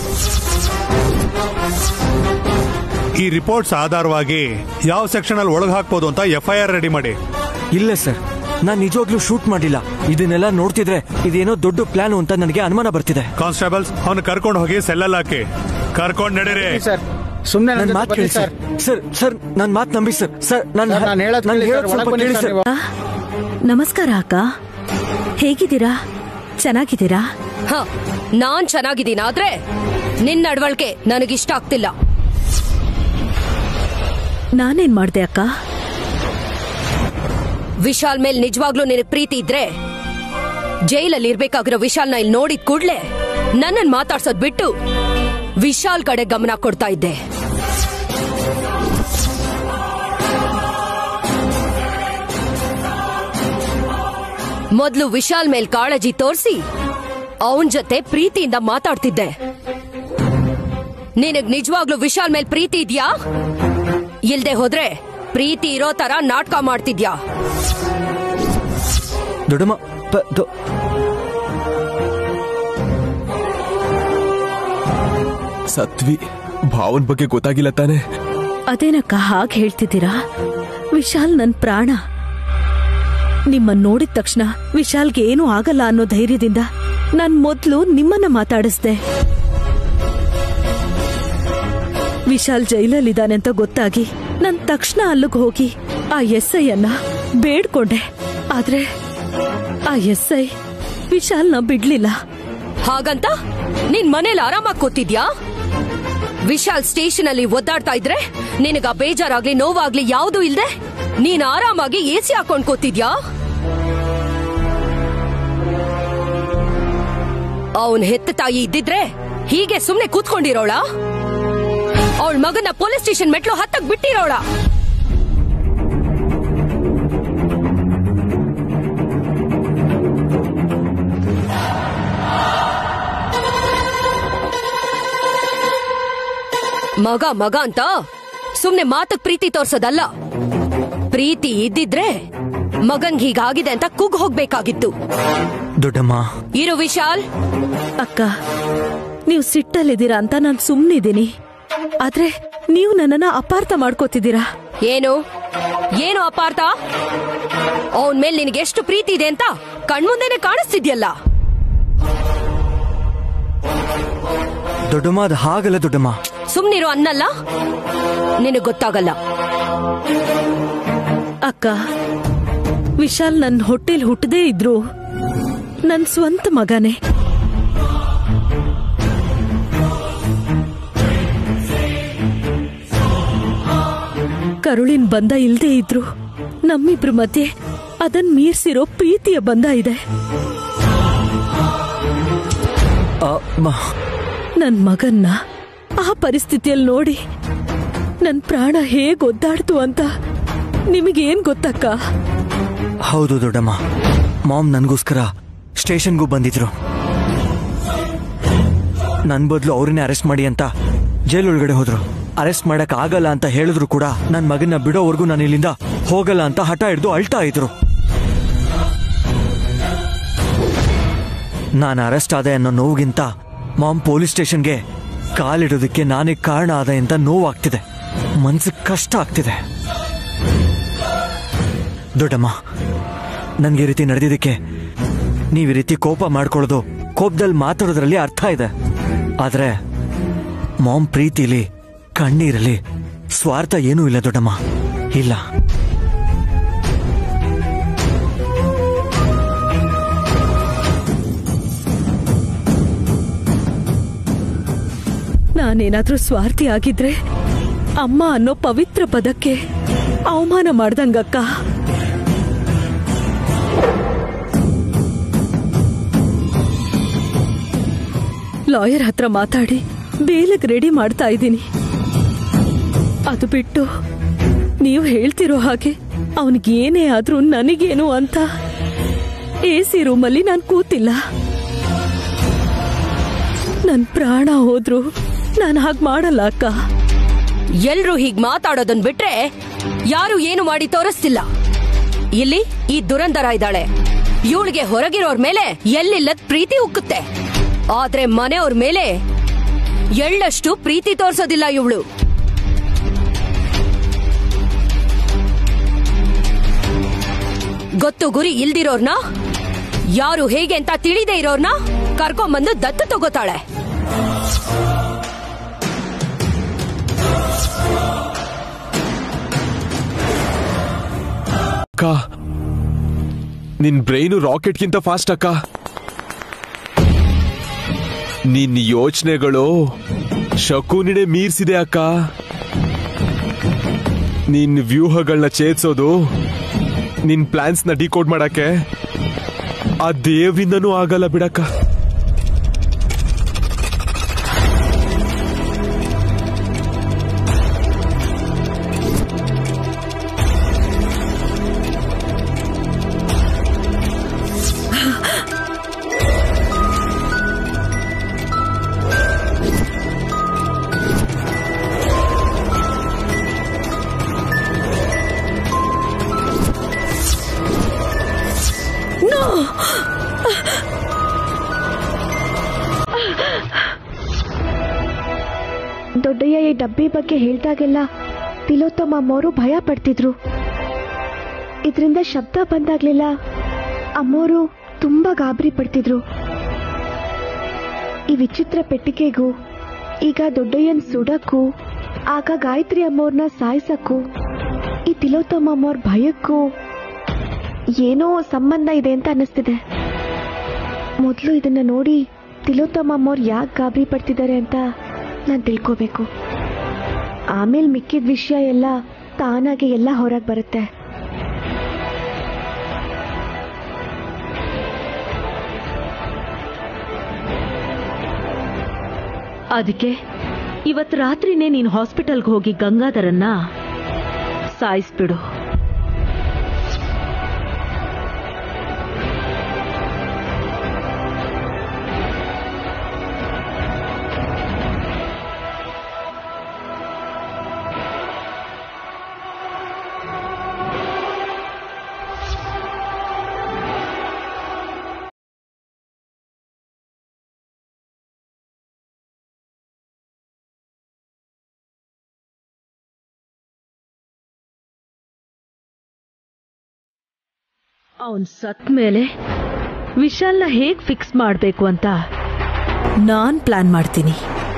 ಈ ರಿಪೋರ್ಟ್ಸ್ ಆಧಾರವಾಗಿ ಯಾವ ಸೆಕ್ಷನ್ ಅಲ್ಲಿ ಒಳಗೆ ಹಾಕ್ಬೋದು ಅಂತ ಎಫ್ಐಆರ್ ರೆಡಿ ಮಾಡಿ ಇಲ್ಲ ಸರ್ ನಾನು ನಿಜವಾಗ್ಲೂ ಶೂಟ್ ಮಾಡಿಲ್ಲ ಇದನ್ನೆಲ್ಲ ನೋಡ್ತಿದ್ರೆ ಇದೇನೋ ದೊಡ್ಡ ಪ್ಲಾನ್ ಅಂತ ನನಗೆ ಅನುಮಾನ ಬರ್ತಿದೆ ಕಾನ್ಸ್ಟೇಬಲ್ಸ್ ಅವನು ಕರ್ಕೊಂಡು ಹೋಗಿ ಸೆಲ್ಲಲ್ಲಿ ಹಾಕಿ ಕರ್ಕೊಂಡು ನಡೀರಿ ಸರ್ ಸುಮ್ಮನೆ ನನ್ನ ಮಾತು ಕೇಳಿ ಸರ್ ಸರ್ ಸರ್ ನನ್ನ ಮಾತು ನಂಬಿ ಸರ್ ಸರ್ ನನ್ನ ಸರ್, ನಾನ್ ಹೇಳೋದ್ ನಾನು ಕೇಳಿ ಹೇಳೋದ್ ಸರ್, ಸ್ವಲ್ಪ ಒಳಗ್ ಬನ್ನಿ ಕೇಳಿ ಸರ್ ಸರ್ ನೀವು. ನಮಸ್ಕಾರ ಅಕ್ಕ ಹೇಗಿದ್ದೀರಾ ಚೆನ್ನಾಗಿದ್ದೀರಾ ಹ ನಾನ್ ಚೆನ್ನಾಗಿದ್ದೀನಿ ಆದ್ರೆ ನಿನ್ನ ನಡವಳಿಕೆ ನನಗಿಷ್ಟ ಆಗ್ತಿಲ್ಲ ನಾನೇನ್ ಮಾಡ್ದೆ ಅಕ್ಕ ವಿಶಾಲ್ ಮೇಲ್ ನಿಜವಾಗ್ಲೂ ನಿನಗ್ ಪ್ರೀತಿ ಇದ್ರೆ ಜೈಲಲ್ಲಿ ಇರ್ಬೇಕಾಗಿರೋ ವಿಶಾಲ್ನ ಇಲ್ಲಿ ನೋಡಿದ ಕೂಡ್ಲೆ ನನ್ನನ್ ಮಾತಾಡ್ಸೋದ್ ಬಿಟ್ಟು ವಿಶಾಲ್ ಕಡೆ ಗಮನ ಕೊಡ್ತಾ ಇದ್ದೆ ಮೊದ್ಲು ವಿಶಾಲ್ ಮೇಲ್ ಕಾಳಜಿ ತೋರಿಸಿ ಅವನ್ ಜೊತೆ ಪ್ರೀತಿಯಿಂದ ಮಾತಾಡ್ತಿದ್ದೆ ನಿನಗ್ ನಿಜವಾಗ್ಲೂ ವಿಶಾಲ್ ಮೇಲ್ ಪ್ರೀತಿ ಇದ್ಯಾ ಇಲ್ದೆ ಹೋದ್ರೆ ಪ್ರೀತಿ ಇರೋ ತರ ನಾಟಕ ಮಾಡ್ತಿದ್ಯಾ ದೊಡ್ಡಮ್ಮ ಪ- ದೊ- ಸತ್ವಿ ಭಾವನ್ ಬಗ್ಗೆ ಗೊತ್ತಾಗಿಲ್ಲ ತಾನೆ ಅದೇನಕ್ಕ ಹಾಗೆ ಹೇಳ್ತಿದ್ದೀರಾ ವಿಶಾಲ್ ನನ್ ಪ್ರಾಣ ನಿಮ್ಮನ್ ನೋಡಿದ ತಕ್ಷಣ ವಿಶಾಲ್ಗೆ ಏನೂ ಆಗಲ್ಲ ಅನ್ನೋ ಧೈರ್ಯದಿಂದ ನಾನ್ ಮೊದ್ಲು ನಿಮ್ಮನ್ನ ಮಾತಾಡಿಸ್ದೆ ವಿಶಾಲ್ ಜೈಲಲ್ಲಿದ್ದಾನೆ ಅಂತ ಗೊತ್ತಾಗಿ ನಾನ್ ತಕ್ಷಣ ಅಲ್ಲಿಗೆ ಹೋಗಿ ಆ ಎಸ್ ಐ ಅನ್ನ ಬೇಡ್ಕೊಂಡೆ ಆದ್ರೆ ಆ ಎಸ್ ಐ ವಿಶಾಲ್ನ ಬಿಡ್ಲಿಲ್ಲ ಹಾಗಂತ ನಿನ್ ಮನೇಲಿ ಆರಾಮಾಗಿ ಕೂತಿದ್ಯಾ ವಿಶಾಲ್ ಸ್ಟೇಷನ್ ಅಲ್ಲಿ ಒದ್ದಾಡ್ತಾ ಇದ್ರೆ ನಿನಗ ಬೇಜಾರಾಗ್ಲಿ ನೋವಾಗ್ಲಿ ಯಾವ್ದೂ ಇಲ್ದೆ ನೀನ್ ಆರಾಮಾಗಿ ಎಸಿ ಹಾಕೊಂಡ್ ಕೂತಿದ್ಯಾ ಅವನ್ ಹೆತ್ತ ತಾಯಿ ಇದ್ದಿದ್ರೆ ಹೀಗೆ ಸುಮ್ನೆ ಕೂತ್ಕೊಂಡಿರೋಳ ಅವಳ ಮಗನ ಪೊಲೀಸ್ ಸ್ಟೇಷನ್ ಮೆಟ್ಲು ಹತ್ತಕ್ ಬಿಟ್ಟಿರೋಳ ಮಗ ಮಗ ಅಂತ ಸುಮ್ನೆ ಮಾತಕ್ ಪ್ರೀತಿ ತೋರ್ಸೋದಲ್ಲ ಪ್ರೀತಿ ಇದ್ದಿದ್ರೆ ಮಗನ್ಗ್ ಹೀಗಾಗಿದೆ ಅಂತ ಕುಗ್ ಹೋಗ್ಬೇಕಾಗಿತ್ತು ದೊಡ್ಡಮ್ಮ ಇರು ವಿಶಾಲ್ ಅಕ್ಕ ನೀವು ಸಿಟ್ಟಲ್ಲಿದ್ದೀರಾ ಅಂತ ನಾನ್ ಸುಮ್ನಿದ್ದೀನಿ ಆದ್ರೆ ನೀವು ನನ್ನನ್ನ ಅಪಾರ್ಥ ಮಾಡ್ಕೋತಿದ್ದೀರಾ ಏನು ಏನು ಅಪಾರ್ಥ ಅವನ್ ಮೇಲೆ ನಿನಗೆ ಎಷ್ಟು ಪ್ರೀತಿ ಇದೆ ಅಂತ ಕಣ್ಮುಂದೆನೆ ಕಾಣಿಸ್ತಿದ್ಯಲ್ಲ ದೊಡ್ಡಮ್ಮ ಅದು ಹಾಗಲ್ಲ ದೊಡ್ಡಮ್ಮ ಸುಮ್ನಿರು ಅನ್ನಲ್ಲ ನಿನಗ್ ಗೊತ್ತಾಗಲ್ಲ ಅಕ್ಕ ವಿಶಾಲ್ ನನ್ ಹೊಟ್ಟೆಲ್ ಹುಟ್ಟದೇ ಇದ್ರು ನನ್ ಸ್ವಂತ ಮಗನೇ ಕರುಳಿನ ಬಂಧ ಇಲ್ದೇ ಇದ್ರು ನಮ್ಮಿಬ್ರ ಮಧ್ಯೆ ಅದನ್ ಮೀರ್ಸಿರೋ ಪ್ರೀತಿಯ ಬಂಧ ಇದೆ ಆ, ಮ- ನನ್ ಮಗನ್ನ ಆ ಪರಿಸ್ಥಿತಿಯಲ್ಲಿ ನೋಡಿ ನನ್ ಪ್ರಾಣ ಹೇಗ್ ಒದ್ದಾಡ್ತು ಅಂತ ನಿಮಗೇನ್ ಗೊತ್ತಕ್ಕ ಹೌದು ದೊಡ್ಡಮ್ಮ ಮಾಮ್ ನನ್ಗೋಸ್ಕರ ಸ್ಟೇಷನ್ಗೂ ಬಂದಿದ್ರು ನನ್ ಬದಲು ಅವ್ರನ್ನೇ ಅರೆಸ್ಟ್ ಮಾಡಿ ಅಂತ ಜೈಲ್ ಒಳಗಡೆ ಹೋದ್ರು ಅರೆಸ್ಟ್ ಮಾಡಕ್ ಆಗಲ್ಲ ಅಂತ ಹೇಳಿದ್ರು ಕೂಡ ನನ್ ಮಗನ್ನ ಬಿಡೋವರೆಗೂ ನಾನು ಇಲ್ಲಿಂದ ಹೋಗಲ್ಲ ಅಂತ ಹಠ ಹಿಡ್ದು ಅಳ್ತಾ ಇದ್ರು ನಾನು ಅರೆಸ್ಟ್ ಆದೆ ಅನ್ನೋ ನೋವಿಗಿಂತ ಮಾಮ್ ಪೊಲೀಸ್ ಸ್ಟೇಷನ್ಗೆ ಕಾಲಿಡೋದಕ್ಕೆ ನಾನೇ ಕಾರಣ ಆದೆ ಅಂತ ನೋವಾಗ್ತಿದೆ ಮನ್ಸಿಗೆ ಕಷ್ಟ ಆಗ್ತಿದೆ ದೊಡ್ಡಮ್ಮ ನನ್ಗೆ ಈ ರೀತಿ ನಡೆದಿದ್ದಕ್ಕೆ ನೀವ್ ಈ ರೀತಿ ಕೋಪ ಮಾಡ್ಕೊಳ್ಳೋದು ಕೋಪದಲ್ಲಿ ಮಾತಾಡೋದ್ರಲ್ಲಿ ಅರ್ಥ ಇದೆ ಆದ್ರೆ ಮಾಮ್ ಪ್ರೀತಿಲಿ ಕಣ್ಣೀರಲ್ಲಿ ಸ್ವಾರ್ಥ ಏನೂ ಇಲ್ಲ ದೊಡ್ಡಮ್ಮ ಇಲ್ಲ ನಾನೇನಾದ್ರೂ ಸ್ವಾರ್ಥಿ ಆಗಿದ್ರೆ ಅಮ್ಮ ಅನ್ನೋ ಪವಿತ್ರ ಪದಕ್ಕೆ ಅವಮಾನ ಮಾಡ್ದಂಗಕ್ಕ ಲಾಯರ್ ಹತ್ರ ಮಾತಾಡಿ ಬೇಲಕ್ ರೆಡಿ ಮಾಡ್ತಾ ಇದ್ದೀನಿ ಅದು ಬಿಟ್ಟು ನೀವು ಹೇಳ್ತಿರೋ ಹಾಗೆ ಅವನಿಗೇನೇ ಆದ್ರೂ ನನಗೇನು ಅಂತ ಎ ಸಿ ರೂಮಲ್ಲಿ ನಾನು ಕೂತಿಲ್ಲ ನನ್ ಪ್ರಾಣ ಹೋದ್ರು ನಾನು ಹಾಗೆ ಮಾಡಲ್ಲ ಅಕ್ಕ ಎಲ್ರೂ ಹೀಗ್ ಮಾತಾಡೋದನ್ ಬಿಟ್ರೆ ಯಾರು ಏನು ಮಾಡಿ ತೋರಿಸ್ತಿಲ್ಲ ಇಲ್ಲಿ ಈ ದುರಂದರ ಇದ್ದಾಳೆ ಇವಳಿಗೆ ಹೊರಗಿರೋರ್ ಮೇಲೆ ಎಲ್ಲಿಲ್ಲದ್ ಪ್ರೀತಿ ಉಕ್ಕುತ್ತೆ ಆದ್ರೆ ಮನೆಯವ್ರ ಮೇಲೆ ಎಳ್ಳಷ್ಟು ಪ್ರೀತಿ ತೋರ್ಸೋದಿಲ್ಲ ಇವಳು ಗೊತ್ತು ಗುರಿ ಇಲ್ದಿರೋರ್ನ ಯಾರು ಹೇಗೆ ಅಂತ ತಿಳಿದೇ ಇರೋರ್ನ ಕರ್ಕೊಂಬಂದು ದತ್ತು ತಗೋತಾಳೆ ಅಕ್ಕ ನಿನ್ ಬ್ರೈನು ರಾಕೆಟ್ಗಿಂತ ಫಾಸ್ಟ್ ಅಕ್ಕ ನಿನ್ ಯೋಚನೆಗಳು ಶಕುನಿನೇ ಮೀರ್ಸಿದೆ ಅಕ್ಕ ನಿನ್ ವ್ಯೂಹಗಳನ್ನ ಛೇದ್ಸೋದು ನಿನ್ ಪ್ಲಾನ್ಸ್ ನ ಡಿಕೋಡ್ ಮಾಡಕ್ಕೆ ಆ ದೇವ್ರಿಂದನೂ ಆಗಲ್ಲ ಬಿಡಕ್ಕ ದೊಡ್ಡಯ್ಯ ಈ ಡಬ್ಬಿ ಬಗ್ಗೆ ಹೇಳ್ದಾಗೆಲ್ಲ ತಿಲೋತ್ತಮ ಅಮ್ಮೋರು ಭಯ ಪಡ್ತಿದ್ರು ಇದರಿಂದ ಶಬ್ದ ಬಂದಾಗ್ಲೆಲ್ಲ ಅಮ್ಮೋರು ತುಂಬಾ ಗಾಬರಿ ಪಡ್ತಿದ್ರು ಈ ವಿಚಿತ್ರ ಪೆಟ್ಟಿಗೆಗೂ ಈಗ ದೊಡ್ಡಯ್ಯನ್ ಸುಡಕ್ಕೂ ಆಗ ಗಾಯತ್ರಿ ಅಮ್ಮೋರ್ನ ಸಾಯಿಸಕ್ಕೂ ಈ ತಿಲೋತ್ತಮ ಅಮ್ಮೋರ್ ಭಯಕ್ಕೂ ಏನೋ ಸಂಬಂಧ ಇದೆ ಅಂತ ಅನ್ನಿಸ್ತಿದೆ ಮೊದಲು ಇದನ್ನ ನೋಡಿ ತಿಲೋತ್ತಮ ಅಮ್ಮೋರ್ ಯಾಕೆ ಗಾಬರಿ ಪಡ್ತಿದ್ದಾರೆ ಅಂತ ನಾನು ತಿಳ್ಕೋಬೇಕು ಆಮೇಲೆ ಮಿಕ್ಕಿದ ವಿಷಯ ಎಲ್ಲ ತಾನಾಗೆ ಎಲ್ಲ ಹೊರಗೆ ಬರುತ್ತೆ ಅದಕ್ಕೆ ಇವತ್ ರಾತ್ರಿನೇ ನೀನು ಹಾಸ್ಪಿಟಲ್ಗೆ ಹೋಗಿ ಗಂಗಾಧರನ್ನ ಸಾಯಿಸ್ಬಿಡು ಅವನ್ ಸತ್ ಮೇಲೆ ವಿಶಾಲ್ನ ಹೇಗ್ ಫಿಕ್ಸ್ ಮಾಡ್ಬೇಕು ಅಂತ ನಾನ್ ಪ್ಲಾನ್ ಮಾಡ್ತೀನಿ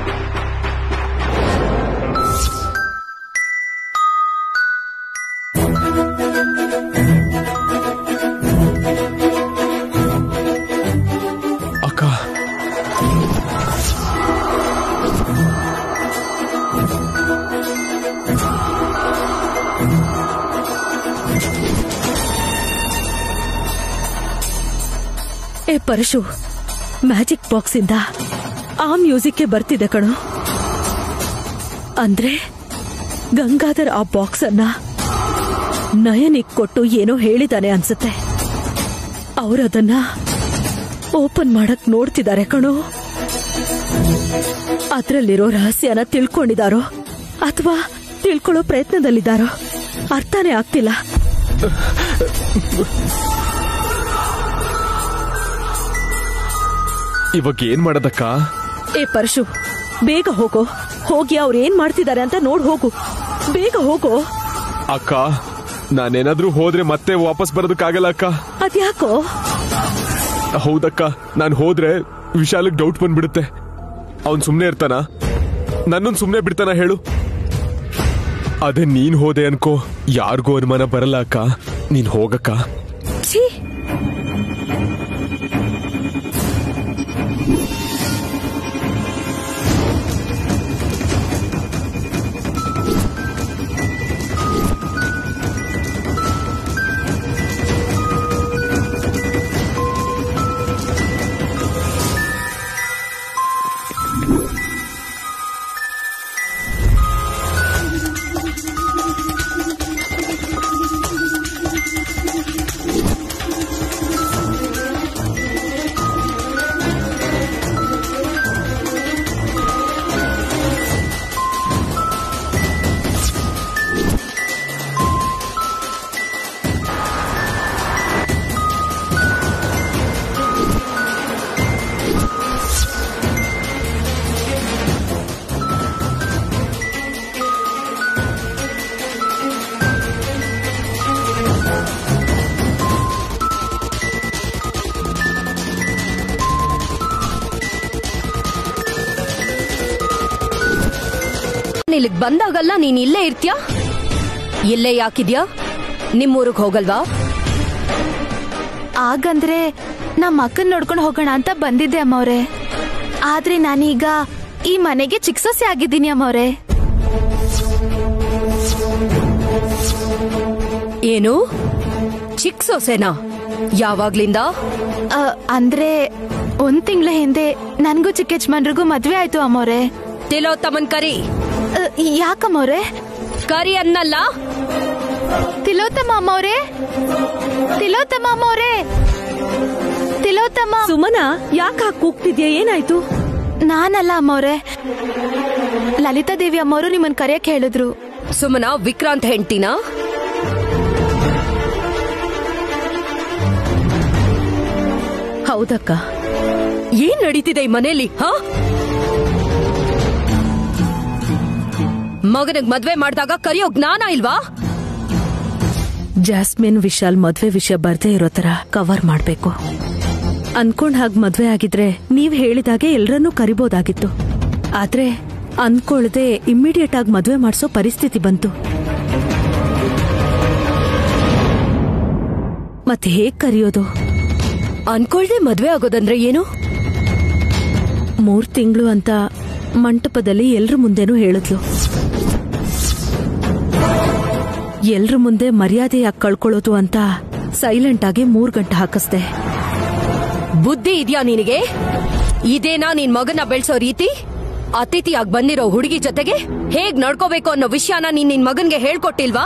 ಅಕ್ಕ ಏ ಪರಶು ಮ್ಯಾಜಿಕ್ ಬಾಕ್ಸ್ ಇಂದ ಆ ಮ್ಯೂಸಿಕ್ಗೆ ಬರ್ತಿದೆ ಕಣೋ ಅಂದ್ರೆ ಗಂಗಾಧರ್ ಆ ಬಾಕ್ಸ್ ಅನ್ನ ನಯನಿಗ್ ಕೊಟ್ಟು ಏನೋ ಹೇಳಿದಾನೆ ಅನ್ಸುತ್ತೆ ಅವರದನ್ನ ಓಪನ್ ಮಾಡಕ್ ನೋಡ್ತಿದ್ದಾರೆ ಕಣೋ ಅದ್ರಲ್ಲಿರೋ ರಹಸ್ಯನ ತಿಳ್ಕೊಂಡಿದಾರೋ ಅಥವಾ ತಿಳ್ಕೊಳ್ಳೋ ಪ್ರಯತ್ನದಲ್ಲಿದ್ದಾರೋ ಅರ್ಥನೇ ಆಗ್ತಿಲ್ಲ ಇವಾಗ ಏನ್ ಮಾಡೋದಕ್ಕ ಏ ಪರಶು ಬೇಗ ಹೋಗೋ ಹೋಗಿ ಅವ್ರು ಏನ್ ಮಾಡ್ತಿದ್ದಾರೆ ಅಂತ ನೋಡ್ ಹೋಗು ಬೇಗ ಹೋಗೋ ಅಕ್ಕ ನಾನೇನಾದ್ರೂ ಹೋದ್ರೆ ಮತ್ತೆ ವಾಪಸ್ ಬರೋದಕ್ಕಾಗಲ್ಲ ಅಕ್ಕ ಅದ್ಯಾಕೋ ಹೌದಕ್ಕ ನಾನು ಹೋದ್ರೆ ವಿಶಾಲಕ್ ಡೌಟ್ ಬಂದ್ಬಿಡುತ್ತೆ ಅವನ್ ಸುಮ್ನೆ ಇರ್ತಾನ ನನ್ನನ್ ಸುಮ್ನೆ ಬಿಡ್ತಾನ ಹೇಳು ಅದೇ ನೀನ್ ಹೋದೆ ಅನ್ಕೋ ಯಾರಿಗೂ ಅನುಮಾನ ಬರಲ್ಲ ಅಕ್ಕ ನೀನ್ ಹೋಗಕ್ಕ ಛೀ ಇಲ್ಲಿಗ್ ಬಂದಾಗಲ್ಲ ನೀನ್ ಇಲ್ಲೇ ಇರ್ತ್ಯಾ ಇಲ್ಲೇ ಯಾಕಿದ್ಯಾ ನಿಮ್ಮೂರಿಗೆ ಹೋಗಲ್ವಾ ಆಗಂದ್ರೆ ನಮ್ಮ ಅಕ್ಕನ್ ನೋಡ್ಕೊಂಡು ಹೋಗೋಣ ಅಂತ ಬಂದಿದ್ದೆ ಅಮ್ಮವ್ರೆ ಆದ್ರೆ ನಾನೀಗ ಈ ಮನೆಗೆ ಚಿಕ್ಕ ಸೊಸೆ ಆಗಿದ್ದೀನಿ ಅಮ್ಮವ್ರೆ ಏನು ಚಿಕ್ಕ ಸೊಸೆನಾ ಯಾವಾಗ್ಲಿಂದ ಆ, ಅಂದ್ರೆ ಒಂದ್ ತಿಂಗಳ ಹಿಂದೆ ನನ್ಗೂ ಚಿಕ್ಕ ಯಜಮಾನ್ರಿಗೂ ಮದ್ವೆ ಆಯ್ತು ಅಮ್ಮವ್ರೆ ತಿಲೋತ್ತಮನ್ ಕರಿ ಆ, ಯಾಕಮ್ಮವ್ರೆ ಕರಿ ಅನ್ನಲ್ಲ ತಿಲೋತ್ತಮ ಅಮ್ಮವ್ರೆ ತಿಲೋತ್ತಮ ಅಮ್ಮವ್ರೆ ತಿಲೋತ್ತಮ ಸುಮನ ಯಾಕೆ ಹಾಕಿ ಕೂಗ್ತಿದ್ಯಾ ಏನಾಯ್ತು ನಾನಲ್ಲ ಅಮ್ಮವ್ರೆ ಲಲಿತಾ ದೇವಿ ಅಮ್ಮವರು ನಿಮ್ಮನ್ ಕರೆಯಕ್ ಹೇಳಿದ್ರು ಸುಮನ ವಿಕ್ರಾಂತ್ ಹೆಂಡ್ತಿನಾ ಹೌದಕ್ಕ ಏನ್ ನಡೀತಿದೆ ಈ ಮನೆಯಲ್ಲಿ ಹಾ ಮಗನಿಗ್ ಮದ್ವೆ ಮಾಡಿದಾಗ ಕರಿಯೋ ಜ್ಞಾನ ಇಲ್ವಾ ಜಾಸ್ಮಿನ್ ವಿಶಾಲ್ ಮದ್ವೆ ವಿಷಯ ಬರ್ದೇ ಇರೋ ತರ ಕವರ್ ಮಾಡ್ಬೇಕು ಅನ್ಕೊಂಡ್ ಹಾಗ್ ಮದ್ವೆ ಆಗಿದ್ರೆ ನೀವ್ ಹೇಳಿದಾಗೆ ಎಲ್ರನ್ನೂ ಕರಿಬೋದಾಗಿತ್ತು ಆದ್ರೆ ಅನ್ಕೊಳ್ದೆ ಇಮ್ಮಿಡಿಯೇಟ್ ಆಗಿ ಮದ್ವೆ ಮಾಡ್ಸೋ ಪರಿಸ್ಥಿತಿ ಬಂತು ಮತ್ತೆ ಹೇಗ್ ಕರೆಯೋದು ಅನ್ಕೊಳ್ದೆ ಮದ್ವೆ ಆಗೋದಂದ್ರೆ ಏನು ಮೂರ್ ತಿಂಗಳು ಅಂತ ಮಂಟಪದಲ್ಲಿ ಎಲ್ರ ಮುಂದೆನೂ ಹೇಳಿದ್ಲು ಎಲ್ರ ಮುಂದೆ ಮರ್ಯಾದೆಯಾಗಿ ಕಳ್ಕೊಳ್ಳೋದು ಅಂತ ಸೈಲೆಂಟ್ ಆಗಿ ಮೂರ್ ಗಂಟೆ ಹಾಕಿಸ್ದೆ ಬುದ್ಧಿ ಇದ್ಯಾ ನಿನಗೆ ಇದೇನಾ ನಿನ್ ಮಗನ ಬೆಳ್ಸೋ ರೀತಿ ಅತಿಥಿಯಾಗಿ ಬಂದಿರೋ ಹುಡುಗಿ ಜೊತೆಗೆ ಹೇಗ್ ನಡ್ಕೋಬೇಕು ಅನ್ನೋ ವಿಷಯನ ನೀನ್ ನಿನ್ ಮಗನ್ಗೆ ಹೇಳ್ಕೊಟ್ಟಿಲ್ವಾ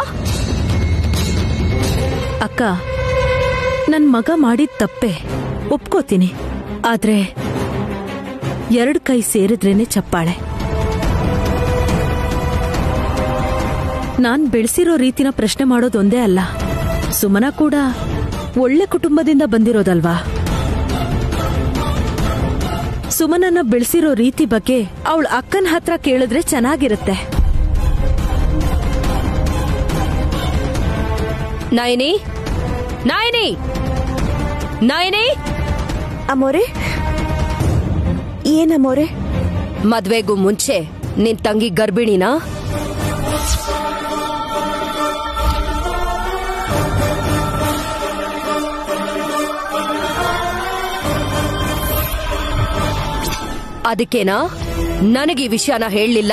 ಅಕ್ಕ ನನ್ ಮಗ ಮಾಡಿದ ತಪ್ಪೆ ಒಪ್ಕೋತೀನಿ ಆದ್ರೆ ಎರಡ್ ಕೈ ಸೇರಿದ್ರೇನೆ ಚಪ್ಪಾಳೆ ನಾನ್ ಬೆಳೆಸಿರೋ ರೀತಿನ ಪ್ರಶ್ನೆ ಮಾಡೋದೊಂದೇ ಅಲ್ಲ ಸುಮನ ಕೂಡ ಒಳ್ಳೆ ಕುಟುಂಬದಿಂದ ಬಂದಿರೋದಲ್ವಾ ಸುಮನನ್ನ ಬೆಳೆಸಿರೋ ರೀತಿ ಬಗ್ಗೆ ಅವಳ ಅಕ್ಕನ ಹತ್ರ ಕೇಳಿದ್ರೆ ಚೆನ್ನಾಗಿರುತ್ತೆ ನಯನಿ ನಯನಿ ನಯನಿ ಅಮ್ಮೋರೆ ಏನಮ್ಮೋರೆ ಮದ್ವೆಗೂ ಮುಂಚೆ ನಿನ್ ತಂಗಿ ಗರ್ಭಿಣಿನಾ ಅದಕ್ಕೇನಾ ನನಗೆ ಈ ವಿಷಯನ ಹೇಳಲಿಲ್ಲ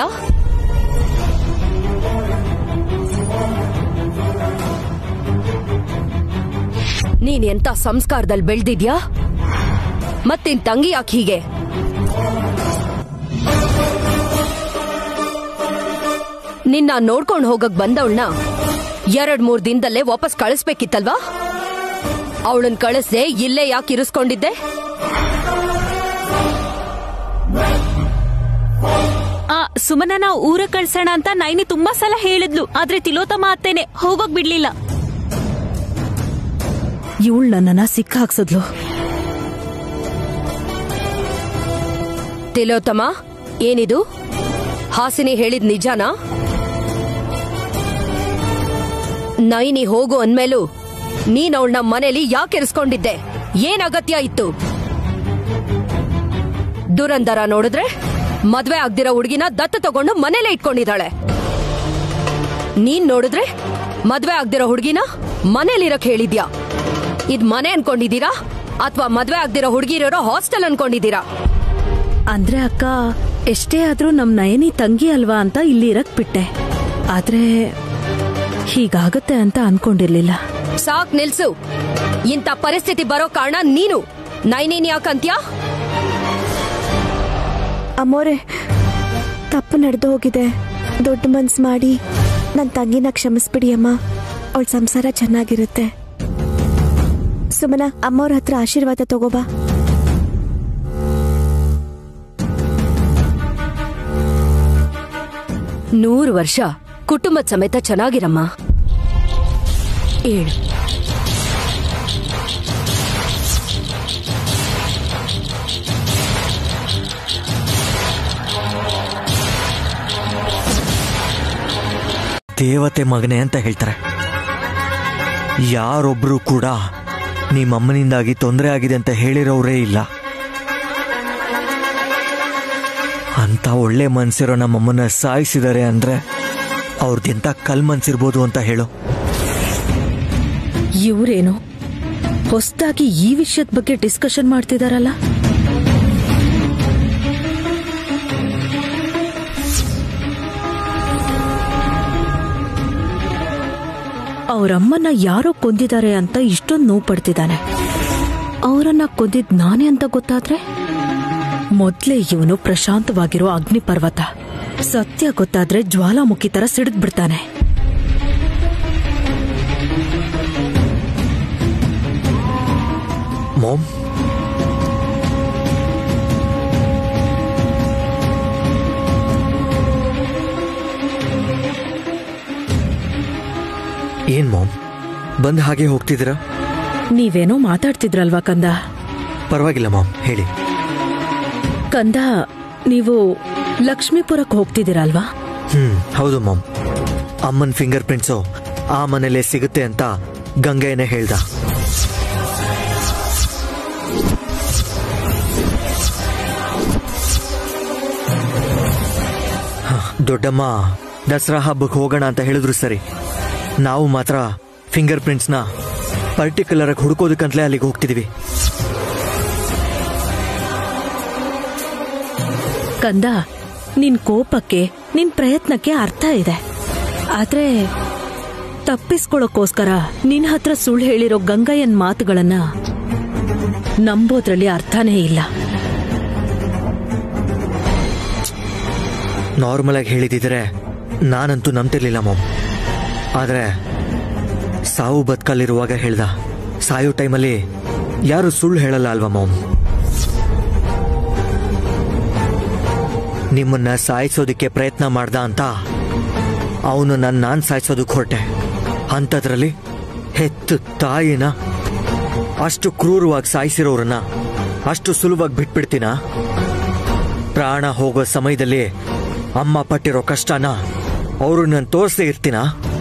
ನೀನ್ ಎಂತ ಸಂಸ್ಕಾರದಲ್ಲಿ ಬೆಳ್ದಿದ್ಯಾ ಮತ್ತಿನ್ ತಂಗಿ ಯಾಕೆ ಹೀಗೆ ನಿನ್ನ ನೋಡ್ಕೊಂಡು ಹೋಗಕ್ ಬಂದವಳನ್ನ ಎರಡ್ ಮೂರ್ ದಿನದಲ್ಲೇ ವಾಪಸ್ ಕಳಿಸ್ಬೇಕಿತ್ತಲ್ವಾ ಅವಳನ್ ಕಳಿಸ್ದೆ ಇಲ್ಲೇ ಯಾಕೆ ಇರಿಸ್ಕೊಂಡಿದ್ದೆ ಆ ಸುಮನನ ಊರ ಕಳ್ಸೋಣ ಅಂತ ನೈನಿ ತುಂಬಾ ಸಲ ಹೇಳಿದ್ಲು ಆದ್ರೆ ತಿಲೋತ್ತಮ ಅತ್ತೇನೆ ಹೋಗೋಕ್ ಬಿಡ್ಲಿಲ್ಲ ಇವಳು ನನ್ನನ್ನ ಸಿಕ್ಕ ಹಾಕ್ಸದ್ಲು ತಿಲೋತ್ತಮ ಏನಿದು ಹಾಸಿನಿ ಹೇಳಿದ್ ನಿಜಾನಾ ನೈನಿ ಹೋಗು ಅಂದ್ಮೇಲೂ ನೀನ್ ಅವಳನ್ನ ಮನೇಲಿ ಯಾಕೆ ಇರಿಸ್ಕೊಂಡಿದ್ದೆ ಏನ್ ಅಗತ್ಯ ಇತ್ತು ದುರಂದರ ನೋಡಿದ್ರೆ ಮದ್ವೆ ಆಗ್ದಿರೋ ಹುಡುಗಿನ ದತ್ತು ತಗೊಂಡು ಮನೇಲೆ ಇಟ್ಕೊಂಡಿದ್ದಾಳೆ ನೀನ್ ನೋಡಿದ್ರೆ ಮದ್ವೆ ಆಗ್ದಿರೋ ಹುಡುಗಿನ ಮನೇಲಿರಕ್ ಹೇಳಿದ್ಯಾ ಇದ್ ಮನೆ ಅನ್ಕೊಂಡಿದೀರಾ ಅಥವಾ ಮದ್ವೆ ಆಗ್ದಿರೋ ಹುಡುಗಿರೋ ಹಾಸ್ಟೆಲ್ ಅನ್ಕೊಂಡಿದೀರಾ ಅಂದ್ರೆ ಅಕ್ಕ ಎಷ್ಟೇ ಆದ್ರೂ ನಮ್ ನಯನಿ ತಂಗಿ ಅಲ್ವಾ ಅಂತ ಇಲ್ಲಿ ಇರಕ್ ಬಿಟ್ಟೆ ಆದ್ರೆ ಹೀಗಾಗತ್ತೆ ಅಂತ ಅನ್ಕೊಂಡಿರ್ಲಿಲ್ಲ ಸಾಕ್ ನಿಲ್ಸು ಇಂಥ ಪರಿಸ್ಥಿತಿ ಬರೋ ಕಾರಣ ನೀನು ನೈನೇನ್ ಯಾಕಂತ್ಯಾ ಅಮ್ಮೋರೆ ತಪ್ಪು ನಡೆದು ಹೋಗಿದೆ ದೊಡ್ಡ ಮನ್ಸ್ ಮಾಡಿ ನನ್ನ ತಂಗಿನ ಕ್ಷಮಿಸ್ಬಿಡಿ ಅಮ್ಮ ಅವಳ ಸಂಸಾರ ಚೆನ್ನಾಗಿರುತ್ತೆ ಸುಮನ ಅಮ್ಮವ್ರ ಹತ್ರ ಆಶೀರ್ವಾದ ತಗೋಬಾ ನೂರು ವರ್ಷ ಕುಟುಂಬದ ಸಮೇತ ಚೆನ್ನಾಗಿರಮ್ಮ ಏಳು ದೇವತೆ ಮಗನೆ ಅಂತ ಹೇಳ್ತಾರೆ ಯಾರೊಬ್ರು ಕೂಡ ನಿಮ್ಮಮ್ಮನಿಂದಾಗಿ ತೊಂದರೆ ಆಗಿದೆ ಅಂತ ಹೇಳಿರೋರೇ ಇಲ್ಲ ಅಂತ ಒಳ್ಳೆ ಮನ್ಸಿರೋ ನಮ್ಮಮ್ಮನ ಸಾಯಿಸಿದ್ದಾರೆ ಅಂದ್ರೆ ಅವ್ರದ್ದೆಂತ ಕಲ್ ಮನ್ಸಿರ್ಬೋದು ಅಂತ ಹೇಳು ಇವ್ರೇನು ಹೊಸದಾಗಿ ಈ ವಿಷಯದ ಬಗ್ಗೆ ಡಿಸ್ಕಷನ್ ಮಾಡ್ತಿದಾರಲ್ಲ ಅವರಮ್ಮನ್ನ ಯಾರೋ ಕೊಂದಿದ್ದಾರೆ ಅಂತ ಇಷ್ಟೊಂದು ನೋವು ಪಡ್ತಿದ್ದಾನೆ ಅವರನ್ನ ಕೊಂದಿದ್ ನಾನೇ ಅಂತ ಗೊತ್ತಾದ್ರೆ ಮೊದ್ಲೇ ಇವನು ಪ್ರಶಾಂತವಾಗಿರೋ ಅಗ್ನಿ ಪರ್ವತ ಸತ್ಯ ಗೊತ್ತಾದ್ರೆ ಜ್ವಾಲಾಮುಖಿ ತರ ಸಿಡಿದ್ ಬಿಡ್ತಾನೆ ಮಾಮ್ ಏನ್ ಮಾಮ್ ಬಂದ್ ಹಾಗೆ ಹೋಗ್ತಿದ್ದೀರಾ ನೀವೇನೋ ಮಾತಾಡ್ತಿದ್ರಲ್ವಾ ಕಂದ ಪರವಾಗಿಲ್ಲ ಮಾಮ್ ಹೇಳಿ ಕಂದ ನೀವು ಲಕ್ಷ್ಮೀಪುರಕ್ಕೆ ಹೋಗ್ತಿದ್ದೀರಲ್ವಾ ಹ್ಮ್ ಹೌದು ಮಾಮ್ ಅಮ್ಮನ್ ಫಿಂಗರ್ ಪ್ರಿಂಟ್ಸು ಆ ಮನೇಲೆ ಸಿಗುತ್ತೆ ಅಂತ ಗಂಗೆಯನ್ನೇ ಹೇಳ್ದ ಹ, ದೊಡ್ಡಮ್ಮ ದಸರಾ ಹಬ್ಬಕ್ಕೆ ಹೋಗೋಣ ಅಂತ ಹೇಳಿದ್ರು ಸರಿ ನಾವು ಮಾತ್ರ ಫಿಂಗರ್ ಪ್ರಿಂಟ್ಸ್ನ ಪರ್ಟಿಕ್ಯುಲರ್ ಆಗಿ ಹುಡುಕೋದಕ್ಕಂತಲೇ ಅಲ್ಲಿಗೆ ಹೋಗ್ತಿದೀವಿ ಕಂದ ನಿನ್ ಕೋಪಕ್ಕೆ ನಿನ್ ಪ್ರಯತ್ನಕ್ಕೆ ಅರ್ಥ ಇದೆ ಆದ್ರೆ ತಪ್ಪಿಸ್ಕೊಳ್ಳೋಕೋಸ್ಕರ ನಿನ್ ಹತ್ರ ಸುಳ್ಳು ಹೇಳಿರೋ ಗಂಗಯ್ಯನ್ ಮಾತುಗಳನ್ನ ನಂಬೋದ್ರಲ್ಲಿ ಅರ್ಥನೇ ಇಲ್ಲ ನಾರ್ಮಲ್ ಆಗಿ ಹೇಳಿದಿದ್ರೆ ನಾನಂತೂ ನಂಬ್ತಿರ್ಲಿಲ್ಲ ಮಾಮ್ ಆದ್ರೆ ಸಾವು ಬದುಕಲ್ಲಿರುವಾಗ ಹೇಳ್ದ ಸಾಯೋ ಟೈಮಲ್ಲಿ ಯಾರು ಸುಳ್ಳು ಹೇಳಲ್ಲ ಅಲ್ವಾ ಮಾಮ್ ನಿಮ್ಮನ್ನ ಸಾಯಿಸೋದಕ್ಕೆ ಪ್ರಯತ್ನ ಮಾಡ್ದ ಅಂತ ಅವನು ನನ್ನ ನಾನ್ ಸಾಯಿಸೋದಕ್ಕೆ ಹೊರಟೆ ಅಂಥದ್ರಲ್ಲಿ ಹೆತ್ತು ತಾಯಿನ ಅಷ್ಟು ಕ್ರೂರವಾಗಿ ಸಾಯಿಸಿರೋರನ್ನ ಅಷ್ಟು ಸುಲಭವಾಗಿ ಬಿಟ್ಬಿಡ್ತೀನ ಪ್ರಾಣ ಹೋಗೋ ಸಮಯದಲ್ಲಿ ಅಮ್ಮ ಪಟ್ಟಿರೋ ಕಷ್ಟನ ಅವರು ನಾನು ತೋರಿಸದೇ ಇರ್ತೀನ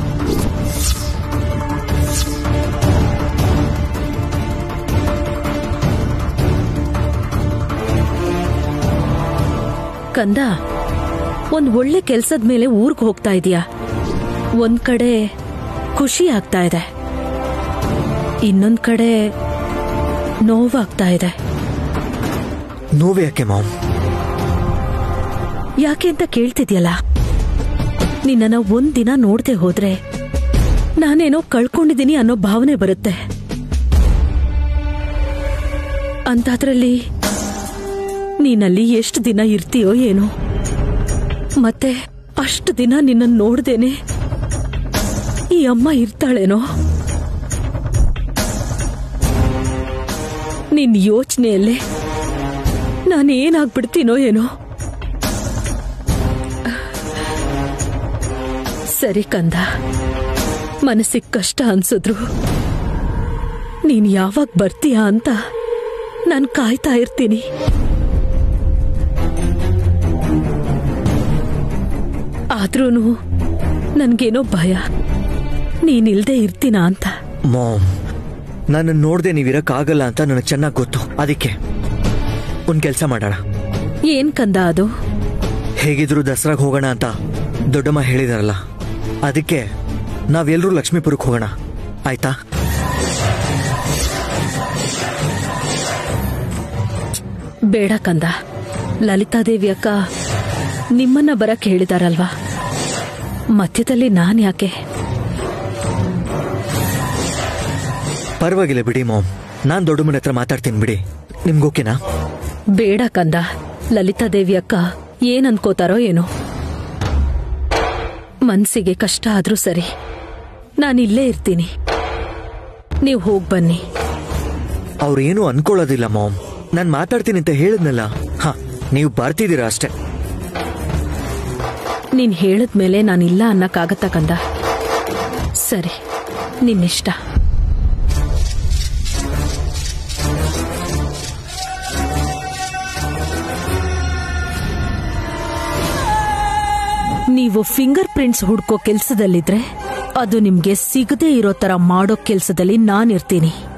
ಕಂದ ಒಂದ್ ಒಳ್ಳೆ ಕೆಲ್ಸದ ಮೇಲೆ ಊರ್ಗ್ ಹೋಗ್ತಾ ಇದೀಯಾ ಒಂದ್ ಕಡೆ ಖುಷಿ ಆಗ್ತಾ ಇದೆ ಇನ್ನೊಂದ್ ಕಡೆ ನೋವಾಗ್ತಾ ಇದೆ ನೋವೇ ಯಾಕೆ ಮಾಮ್ ಯಾಕೆ ಅಂತ ಕೇಳ್ತಿದ್ಯಲ್ಲ ನಿನ್ನನ್ನ ಒಂದಿನ ನೋಡ್ದೆ ಹೋದ್ರೆ ನಾನೇನೋ ಕಳ್ಕೊಂಡಿದ್ದೀನಿ ಅನ್ನೋ ಭಾವನೆ ಬರುತ್ತೆ ಅಂತಾದ್ರಲ್ಲಿ ನೀನಲ್ಲಿ ಎಷ್ಟು ದಿನ ಇರ್ತೀಯೋ ಏನೋ ಮತ್ತೆ ಅಷ್ಟು ದಿನ ನಿನ್ನ ನೋಡ್ದೇನೆ ಈ ಅಮ್ಮ ಇರ್ತಾಳೇನೋ ನಿನ್ ಯೋಚನೆಯಲ್ಲೇ ನಾನೇನಾಗ್ಬಿಡ್ತೀನೋ ಏನೋ ಸರಿ ಕಂದ ಮನಸ್ಸಿಗೆ ಕಷ್ಟ ಅನ್ಸಿದ್ರು ನೀನ್ ಯಾವಾಗ ಬರ್ತೀಯ ಅಂತ ನಾನು ಕಾಯ್ತಾ ಇರ್ತೀನಿ ಆದ್ರೂನು ನನ್ಗೇನೋ ಭಯ ನೀನಿಲ್ದೆ ಇರ್ತೀನ ಅಂತ ಮಾಮ್ ನನ್ನ ನೋಡ್ದೆ ನೀವಿರಕ್ಕಾಗಲ್ಲ ಅಂತ ನನಗೆ ಚೆನ್ನಾಗಿ ಗೊತ್ತು ಅದಕ್ಕೆ ಒಂದ್ ಕೆಲಸ ಮಾಡೋಣ ಏನ್ ಕಂದ ಅದು ಹೇಗಿದ್ರು ದಸರಾಗ್ ಹೋಗೋಣ ಅಂತ ದೊಡ್ಡಮ್ಮ ಹೇಳಿದಾರಲ್ಲ ಅದಕ್ಕೆ ನಾವೆಲ್ಲರೂ ಲಕ್ಷ್ಮೀಪುರಕ್ಕೆ ಹೋಗೋಣ ಆಯ್ತಾ ಬೇಡ ಕಂದ ಲಲಿತಾದೇವಿ ಅಕ್ಕ ನಿಮ್ಮನ್ನ ಬರಕ್ ಹೇಳಿದಾರಲ್ವಾ ಮಧ್ಯದಲ್ಲಿ ನಾನ್ ಯಾಕೆ ಪರವಾಗಿಲ್ಲ ಬಿಡಿ ಮಾಮ್ ನಾನ್ ದೊಡ್ಡಮ್ಮನ ಹತ್ರ ಮಾತಾಡ್ತೀನಿ ಬಿಡಿ ನಿಮ್ಗೋಕೆನಾ ಬೇಡ ಕಂದ ಲಲಿತಾದೇವಿ ಅಕ್ಕ ಏನ್ ಅನ್ಕೋತಾರೋ ಏನೋ ಮನ್ಸಿಗೆ ಕಷ್ಟ ಆದ್ರೂ ಸರಿ ನಾನಿಲ್ಲೇ ಇರ್ತೀನಿ ನೀವು ಹೋಗ್ ಬನ್ನಿ ಅವ್ರೇನು ಅನ್ಕೊಳ್ಳೋದಿಲ್ಲ ಮಾಮ್ ನಾನ್ ಮಾತಾಡ್ತೀನಿ ಅಂತ ಹೇಳಿದ್ನಲ್ಲ ಹ ನೀವು ಬರ್ತಿದ್ದೀರಾ ಅಷ್ಟೇ ನೀನ್ ಹೇಳಿದ್ಮೇಲೆ ನಾನಿಲ್ಲ ಅನ್ನಕ್ಕಾಗತ್ತ ಕಂದ ಸರಿ ನಿನ್ನಿಷ್ಟ ನೀವು ಫಿಂಗರ್ ಪ್ರಿಂಟ್ಸ್ ಹುಡ್ಕೋ ಕೆಲ್ಸದಲ್ಲಿದ್ರೆ ಅದು ನಿಮ್ಗೆ ಸಿಗದೇ ಇರೋ ತರ ಮಾಡೋ ಕೆಲ್ಸದಲ್ಲಿ ನಾನಿರ್ತೀನಿ